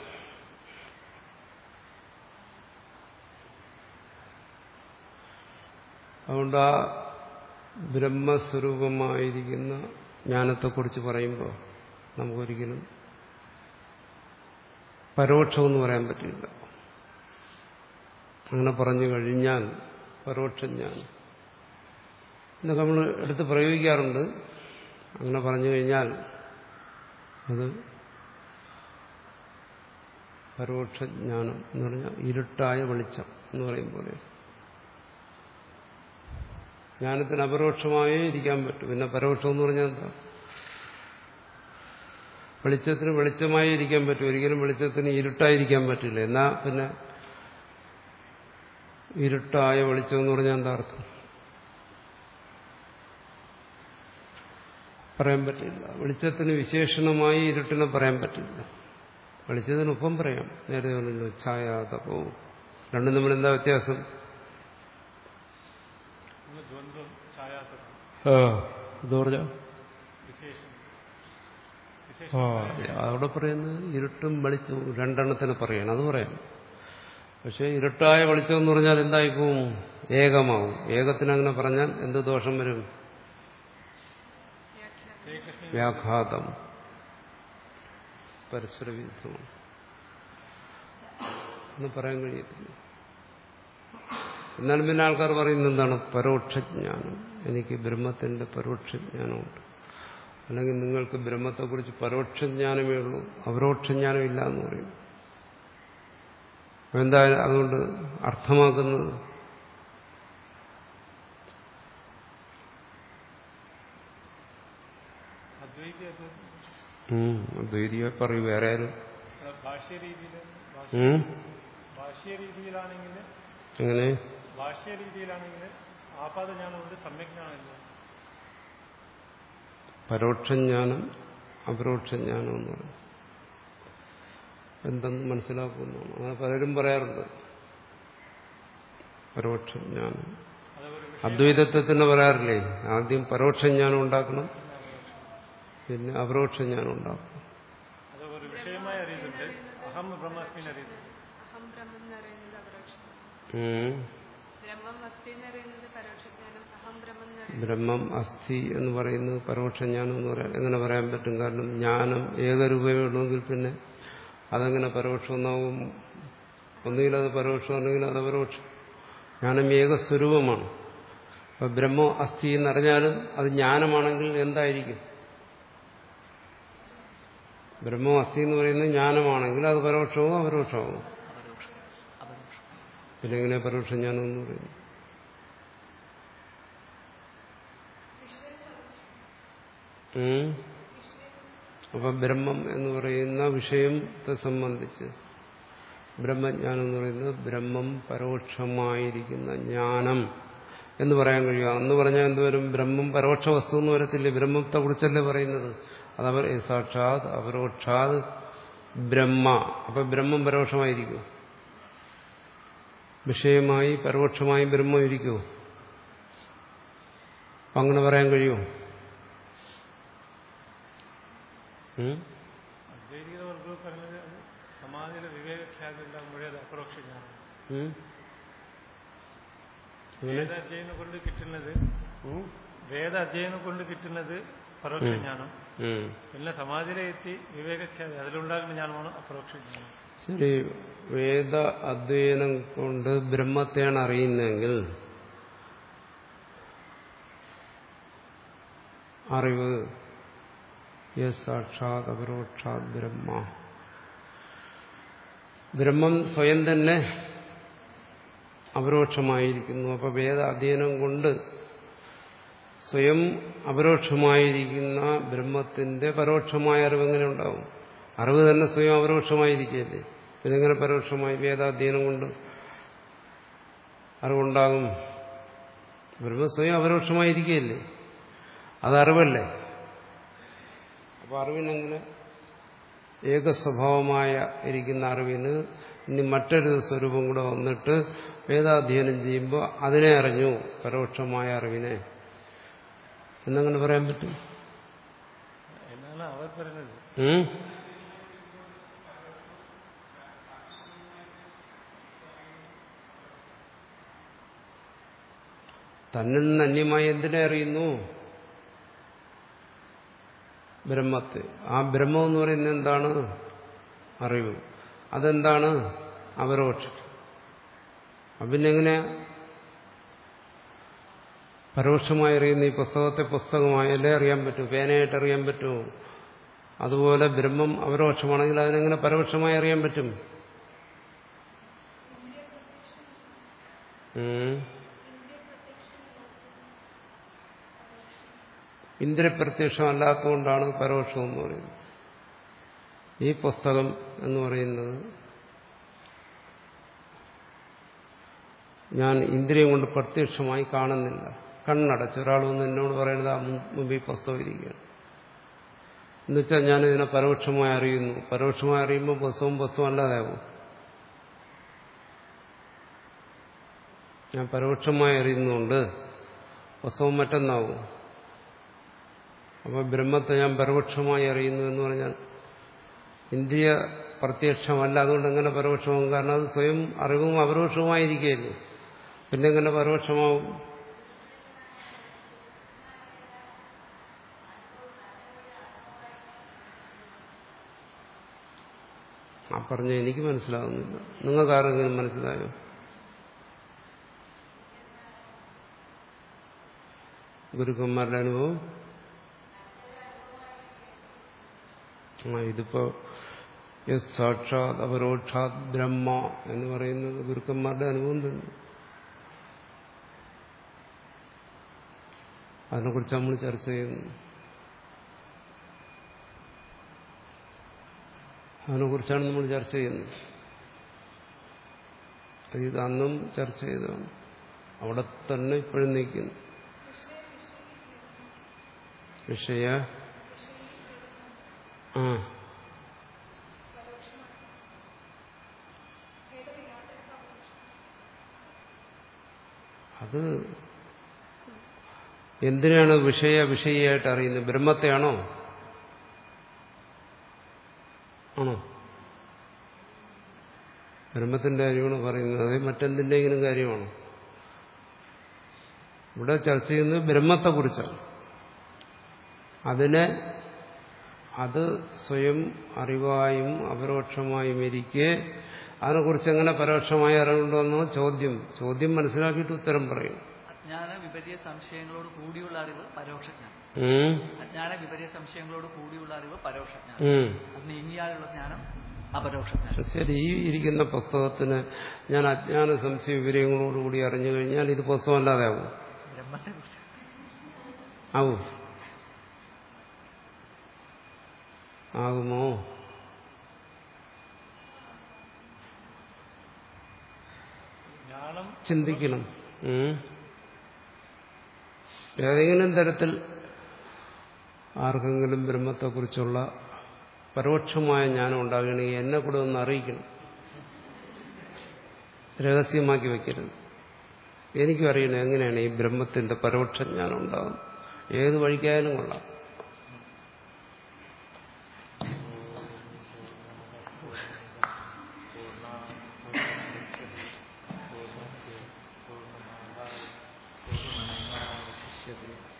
Speaker 1: അതുകൊണ്ട് ആ ബ്രഹ്മസ്വരൂപമായിരിക്കുന്ന ജ്ഞാനത്തെക്കുറിച്ച് പറയുമ്പോൾ നമുക്കൊരിക്കലും പരോക്ഷമെന്ന് പറയാൻ പറ്റില്ല അങ്ങനെ പറഞ്ഞു കഴിഞ്ഞാൽ പരോക്ഷജ്ഞാനം ഇതൊക്കെ നമ്മൾ എടുത്ത് പ്രയോഗിക്കാറുണ്ട് അങ്ങനെ പറഞ്ഞു കഴിഞ്ഞാൽ അത് പരോക്ഷജ്ഞാനം എന്ന് പറഞ്ഞാൽ ഇരുട്ടായ വെളിച്ചം എന്ന് പറയും പോലെ ജ്ഞാനത്തിന് അപരോക്ഷമായേ ഇരിക്കാൻ പറ്റും പിന്നെ പരോക്ഷം എന്ന് പറഞ്ഞാൽ എന്താ വെളിച്ചത്തിന് വെളിച്ചമായി ഇരിക്കാൻ പറ്റും ഒരിക്കലും വെളിച്ചത്തിന് ഇരുട്ടായിരിക്കാൻ പറ്റില്ല എന്നാ പിന്നെ ഇരുട്ടായ വെളിച്ചം എന്ന് പറഞ്ഞാൽ എന്താ അർത്ഥം പറയാൻ പറ്റില്ല വെളിച്ചത്തിന് വിശേഷണമായി ഇരുട്ടിനെ പറയാൻ പറ്റില്ല വെളിച്ചത്തിനൊപ്പം പറയാം നേരെ പറഞ്ഞല്ലോ ഛായ തപവും രണ്ടും തമ്മിൽ എന്താ വ്യത്യാസം
Speaker 3: ദ്വന്ദ്വം ഛായാതപം
Speaker 1: എന്താ പറഞ്ഞ
Speaker 3: വിശേഷം
Speaker 1: അവിടെ പറയുന്നത് ഇരുട്ടും വെളിച്ചവും രണ്ടെണ്ണത്തിന് പറയണം അത് പറയാം പക്ഷെ ഇരുട്ടായ വെളിച്ചം എന്ന് പറഞ്ഞാൽ എന്തായിപ്പോവും ഏകമാവും ഏകത്തിന് അങ്ങനെ പറഞ്ഞാൽ എന്ത് ദോഷം വരും വ്യാഘാതം പരസ്പര വിരുദ്ധമാണ് എന്ന് പറയാൻ കഴിയത്തില്ല എന്നാലും പിന്നെ ആൾക്കാർ പറയുന്നത് എന്താണ് പരോക്ഷജ്ഞാനം എനിക്ക് ബ്രഹ്മത്തിന്റെ പരോക്ഷജ്ഞാനമുണ്ട് അല്ലെങ്കിൽ നിങ്ങൾക്ക് ബ്രഹ്മത്തെക്കുറിച്ച് പരോക്ഷജ്ഞാനമേ ഉള്ളൂ അപരോക്ഷജ്ഞാനം ഇല്ല എന്ന് പറയും എന്താ അതുകൊണ്ട് അർത്ഥമാക്കുന്നത്
Speaker 3: അദ്വൈതി അത്
Speaker 1: ഉം, അദ്വൈതിയെ പറയൂ വേറെ ആരും
Speaker 3: ഭാഷ്യ രീതിയിൽ
Speaker 1: ഉം?
Speaker 3: ഭാഷ്യ രീതിയിലാണെങ്കിൽ
Speaker 1: എങ്ങനെ
Speaker 3: ഭാഷ്യ രീതിയിലാണെങ്കിൽ ആപാദജ്ഞാനമുണ്ട് സമ്യജ്ഞാനമില്ല
Speaker 1: പരോക്ഷജ്ഞാനം അപരോക്ഷജ്ഞാനം എന്ന് പറയും എന്തെന്ന് മനസ്സിലാക്കുന്നതാണ് അങ്ങനെ പലരും പറയാറുണ്ട് പരോക്ഷജ്ഞാനം
Speaker 3: അതൊരു
Speaker 1: അദ്വൈതത്തെ തന്നെ പറയാറില്ലേ ആദ്യം പരോക്ഷജ്ഞാനം ഉണ്ടാക്കണം പിന്നെ അപരോക്ഷജ്ഞാനം ഉണ്ടാക്കണം
Speaker 3: അതൊരു വിഷയമായി അറിയുന്നുണ്ട് അഹം ബ്രഹ്മാസ്മിൻ അറിയുന്നുണ്ട്
Speaker 4: അഹം ബ്രഹ്മം എന്ന് പറയുന്നത് അപരോക്ഷം
Speaker 1: ഉം.
Speaker 4: ബ്രഹ്മം അസ്ഥി എന്ന് പറയുന്നത് പരോക്ഷജ്ഞാനം അഹം ബ്രഹ്മം എന്ന് പറയുന്നത്
Speaker 1: ബ്രഹ്മം അസ്ഥി എന്ന് പറയുന്നത് പരോക്ഷജ്ഞാനം എന്ന് പറയാൻ എങ്ങനെ പറയാൻ പറ്റും കാരണം ജ്ഞാനം ഏകരൂപമേ ഉള്ളൂവെങ്കിൽ പിന്നെ അതെങ്ങനെ പരോക്ഷമെന്നാവും ഒന്നുകിൽ അത് പരോക്ഷം അല്ലെങ്കിൽ അത് അപരോക്ഷം ജ്ഞാനം ഏകസ്വരൂപമാണ് അപ്പൊ ബ്രഹ്മം അസ്ഥി എന്നറിഞ്ഞാലും അത് ജ്ഞാനമാണെങ്കിൽ എന്തായിരിക്കും ബ്രഹ്മം അസ്ഥി എന്ന് പറയുന്നത് ജ്ഞാനമാണെങ്കിൽ അത് പരോക്ഷവും അപരോക്ഷവും
Speaker 2: അപരോക്ഷം അപരോക്ഷം
Speaker 1: പിന്നെ എങ്ങനെ പരോക്ഷ ജ്ഞാനം എന്ന് പറയുന്നു ഉം. അപ്പൊ ബ്രഹ്മം എന്ന് പറയുന്ന വിഷയത്തെ സംബന്ധിച്ച് ബ്രഹ്മജ്ഞാനം എന്ന് പറയുന്നത് ബ്രഹ്മം പരോക്ഷമായിരിക്കുന്ന ജ്ഞാനം എന്ന് പറയാൻ കഴിയുക എന്ന് പറഞ്ഞാൽ എന്തുവരും ബ്രഹ്മം പരോക്ഷ വസ്തു എന്ന് വരത്തില്ലേ ബ്രഹ്മത്തെ കുറിച്ചല്ലേ പറയുന്നത് അതവർ സാക്ഷാത് അപരോക്ഷാത് ബ്രഹ്മ അപ്പൊ ബ്രഹ്മം പരോക്ഷമായിരിക്കും വിഷയമായി പരോക്ഷമായി ബ്രഹ്മം ഇരിക്കുമോ അപ്പൊ അങ്ങനെ പറയാൻ കഴിയുമോ ഉം?
Speaker 3: അദ്വൈതിക വർഗം പറഞ്ഞത് അത് സമാധിയിലെ വിവേകഖ്യാതെല്ലാം മുഴുവൻ അപരോക്ഷ ജ്ഞാനം
Speaker 1: ഉം?
Speaker 3: വേദാധ്യയനം കൊണ്ട് കിട്ടുന്നത്
Speaker 1: ഉം?
Speaker 3: വേദ അധ്യയനം കൊണ്ട് കിട്ടുന്നത് പരോക്ഷ ജ്ഞാനം
Speaker 1: ഉം.
Speaker 3: പിന്നെ സമാധിയിലെത്തി വിവേകഖ്യാതി അതിലുണ്ടാകുന്ന ജ്ഞാനമാണ് അപരോക്ഷ ജ്ഞാനം
Speaker 1: ശരി വേദ അധ്യയനം കൊണ്ട് ബ്രഹ്മത്തെയാണ് അറിയുന്നതെങ്കിൽ അറിവ് യസ് സാക്ഷാത് അപരോക്ഷാത് ബ്രഹ്മ ബ്രഹ്മം സ്വയം തന്നെ അപരോക്ഷമായിരിക്കുന്നു അപ്പൊ വേദ അധ്യയനം കൊണ്ട് സ്വയം അപരോക്ഷമായിരിക്കുന്ന ബ്രഹ്മത്തിന്റെ പരോക്ഷമായ അറിവ് എങ്ങനെ ഉണ്ടാവും അറിവ് തന്നെ സ്വയം അപരോക്ഷമായിരിക്കുകയല്ലേ പിന്നെങ്ങനെ പരോക്ഷമായി വേദാധ്യയനം കൊണ്ട് അറിവുണ്ടാകും ബ്രഹ്മം സ്വയം അപരോക്ഷമായിരിക്കുകയല്ലേ അത് അറിവല്ലേ അപ്പൊ അറിവിനെങ്ങനെ ഏകസ്വഭാവമായ ഇരിക്കുന്ന അറിവിന് ഇനി മറ്റൊരു സ്വരൂപം കൂടെ വന്നിട്ട് വേദാധ്യയനം ചെയ്യുമ്പോൾ അതിനെ അറിഞ്ഞു പരോക്ഷമായ അറിവിനെ എന്നങ്ങനെ പറയാൻ പറ്റും
Speaker 3: എന്നാണ് അവർ പറയുന്നത്
Speaker 1: ഉം? തന്നിൽ നിന്ന് അന്യമായി എന്തിനെ അറിയുന്നു ബ്രഹ്മത്തെ ആ ബ്രഹ്മം എന്ന് പറയുന്നത് എന്താണ് അറിവ് അതെന്താണ് അപരോക്ഷം അപ്പൊ പിന്നെ എങ്ങനെ പരോക്ഷമായി അറിയുന്ന ഈ പുസ്തകത്തെ പുസ്തകമായല്ലേ അറിയാൻ പറ്റൂ പേനയായിട്ട് അറിയാൻ പറ്റുമോ അതുപോലെ ബ്രഹ്മം അപരോക്ഷമാണെങ്കിൽ അതിനെങ്ങനെ പരോക്ഷമായി അറിയാൻ പറ്റും ഉം. ഇന്ദ്രപ്രത്യക്ഷം അല്ലാത്തതുകൊണ്ടാണ് പരോക്ഷം എന്ന് പറയുന്നത് ഈ പുസ്തകം എന്ന് പറയുന്നത് ഞാൻ ഇന്ദ്രിയം കൊണ്ട് പ്രത്യക്ഷമായി കാണുന്നില്ല കണ്ണടച്ച് ഒരാൾ വന്ന് എന്നോട് പറയുന്നത് ആ മു- മുമ്പിൽ പുസ്തകം ഇരിക്കുകയാണ് എന്നുവെച്ചാൽ ഞാൻ ഇതിനെ പരോക്ഷമായി അറിയുന്നു പരോക്ഷമായി അറിയുമ്പോൾ പുസ്തകവും പുസ്തകം അല്ലാതാവും ഞാൻ പരോക്ഷമായി അറിയുന്നുണ്ട് പുസ്തകം മറ്റൊന്നാവും അപ്പോൾ ബ്രഹ്മത്തെ ഞാൻ പരോക്ഷമായി അറിയുന്നു എന്ന് പറഞ്ഞാൽ ഇന്ദ്രിയ പ്രത്യക്ഷമല്ല അതുകൊണ്ട് എങ്ങനെ പരോക്ഷമാകും കാരണം അത് സ്വയം അറിവും അപരോക്ഷവുമായിരിക്കുകയല്ലേ പിന്നെ എങ്ങനെ പരോക്ഷമാവും ആ പറഞ്ഞ എനിക്ക് മനസ്സിലാവുന്നില്ല നിങ്ങൾക്ക് ആരെങ്കിലും മനസ്സിലായോ ഗുരുക്കന്മാരുടെ അനുഭവം ആ ഇതിപ്പോ യസ് സാക്ഷാത് അപരോക്ഷാത് ബ്രഹ്മ എന്ന് പറയുന്നത് ഗുരുക്കന്മാരുടെ അനുഭവം തന്നെ അതിനെക്കുറിച്ച് നമ്മൾ ചർച്ച ചെയ്യുന്നു അതിനെക്കുറിച്ചാണ് നമ്മൾ ചർച്ച ചെയ്യുന്നത് അത് ഇത് അന്നും ചർച്ച ചെയ്തതാണ് അവിടെ തന്നെ ഇപ്പോഴും നിൽക്കുന്നു വിഷയ ആ അത് എന്തിനാണ് വിഷയ വിഷയായിട്ട് അറിയുന്നത് ബ്രഹ്മത്തെയാണോ ആണോ ബ്രഹ്മത്തിന്റെ കാര്യമാണ് പറയുന്നത് അത് മറ്റെന്തിൻ്റെങ്കിലും കാര്യമാണോ ഇവിടെ ചർച്ച ചെയ്യുന്നത് ബ്രഹ്മത്തെക്കുറിച്ചാണ് അതിനെ അത് സ്വയം അറിവായും അപരോക്ഷമായും ഇരിക്കെ അതിനെക്കുറിച്ച് എങ്ങനെ പരോക്ഷമായി അറിവുണ്ടോന്നോ ചോദ്യം ചോദ്യം മനസ്സിലാക്കിയിട്ട് ഉത്തരം പറയും
Speaker 2: അജ്ഞാന വിപരീയ സംശയങ്ങളോട് കൂടിയുള്ള അറിവ് പരോക്ഷജ്ഞാനം
Speaker 1: ഉം.
Speaker 2: അജ്ഞാന വിപരീയ സംശയങ്ങളോട് കൂടിയുള്ള അറിവ് പരോക്ഷജ്ഞാനം
Speaker 1: ഉം.
Speaker 2: അത് നീങ്ങിയാലുള്ള ജ്ഞാനം അപരോക്ഷജ്ഞാനം
Speaker 1: ശരി ഈ ഇരിക്കുന്ന പുസ്തകത്തിന് ഞാൻ അജ്ഞാന സംശയ വിവരങ്ങളോടുകൂടി അറിഞ്ഞു കഴിഞ്ഞാൽ ഇത് പുസ്തകമല്ലാതെ ആവും
Speaker 2: ബ്രഹ്മത്തെ കുറിച്ച്
Speaker 1: ആവും ആകുമോ
Speaker 3: ജ്ഞാനം
Speaker 1: ചിന്തിക്കണം ഉം. ഏതെങ്കിലും തരത്തിൽ ആർക്കെങ്കിലും ബ്രഹ്മത്തെക്കുറിച്ചുള്ള പരോക്ഷമായ ജ്ഞാനം ഉണ്ടാകണമെങ്കിൽ എന്നെ കൂടെ ഒന്ന് അറിയിക്കണം രഹസ്യമാക്കി വെക്കരുത് എനിക്കും അറിയണം എങ്ങനെയാണ് ഈ ബ്രഹ്മത്തിന്റെ പരോക്ഷ ജ്ഞാനം ഉണ്ടാകുന്നത് ഏത് വഴിക്കായാലും കൊള്ളാം
Speaker 2: ശിഷ്യത്തിൽ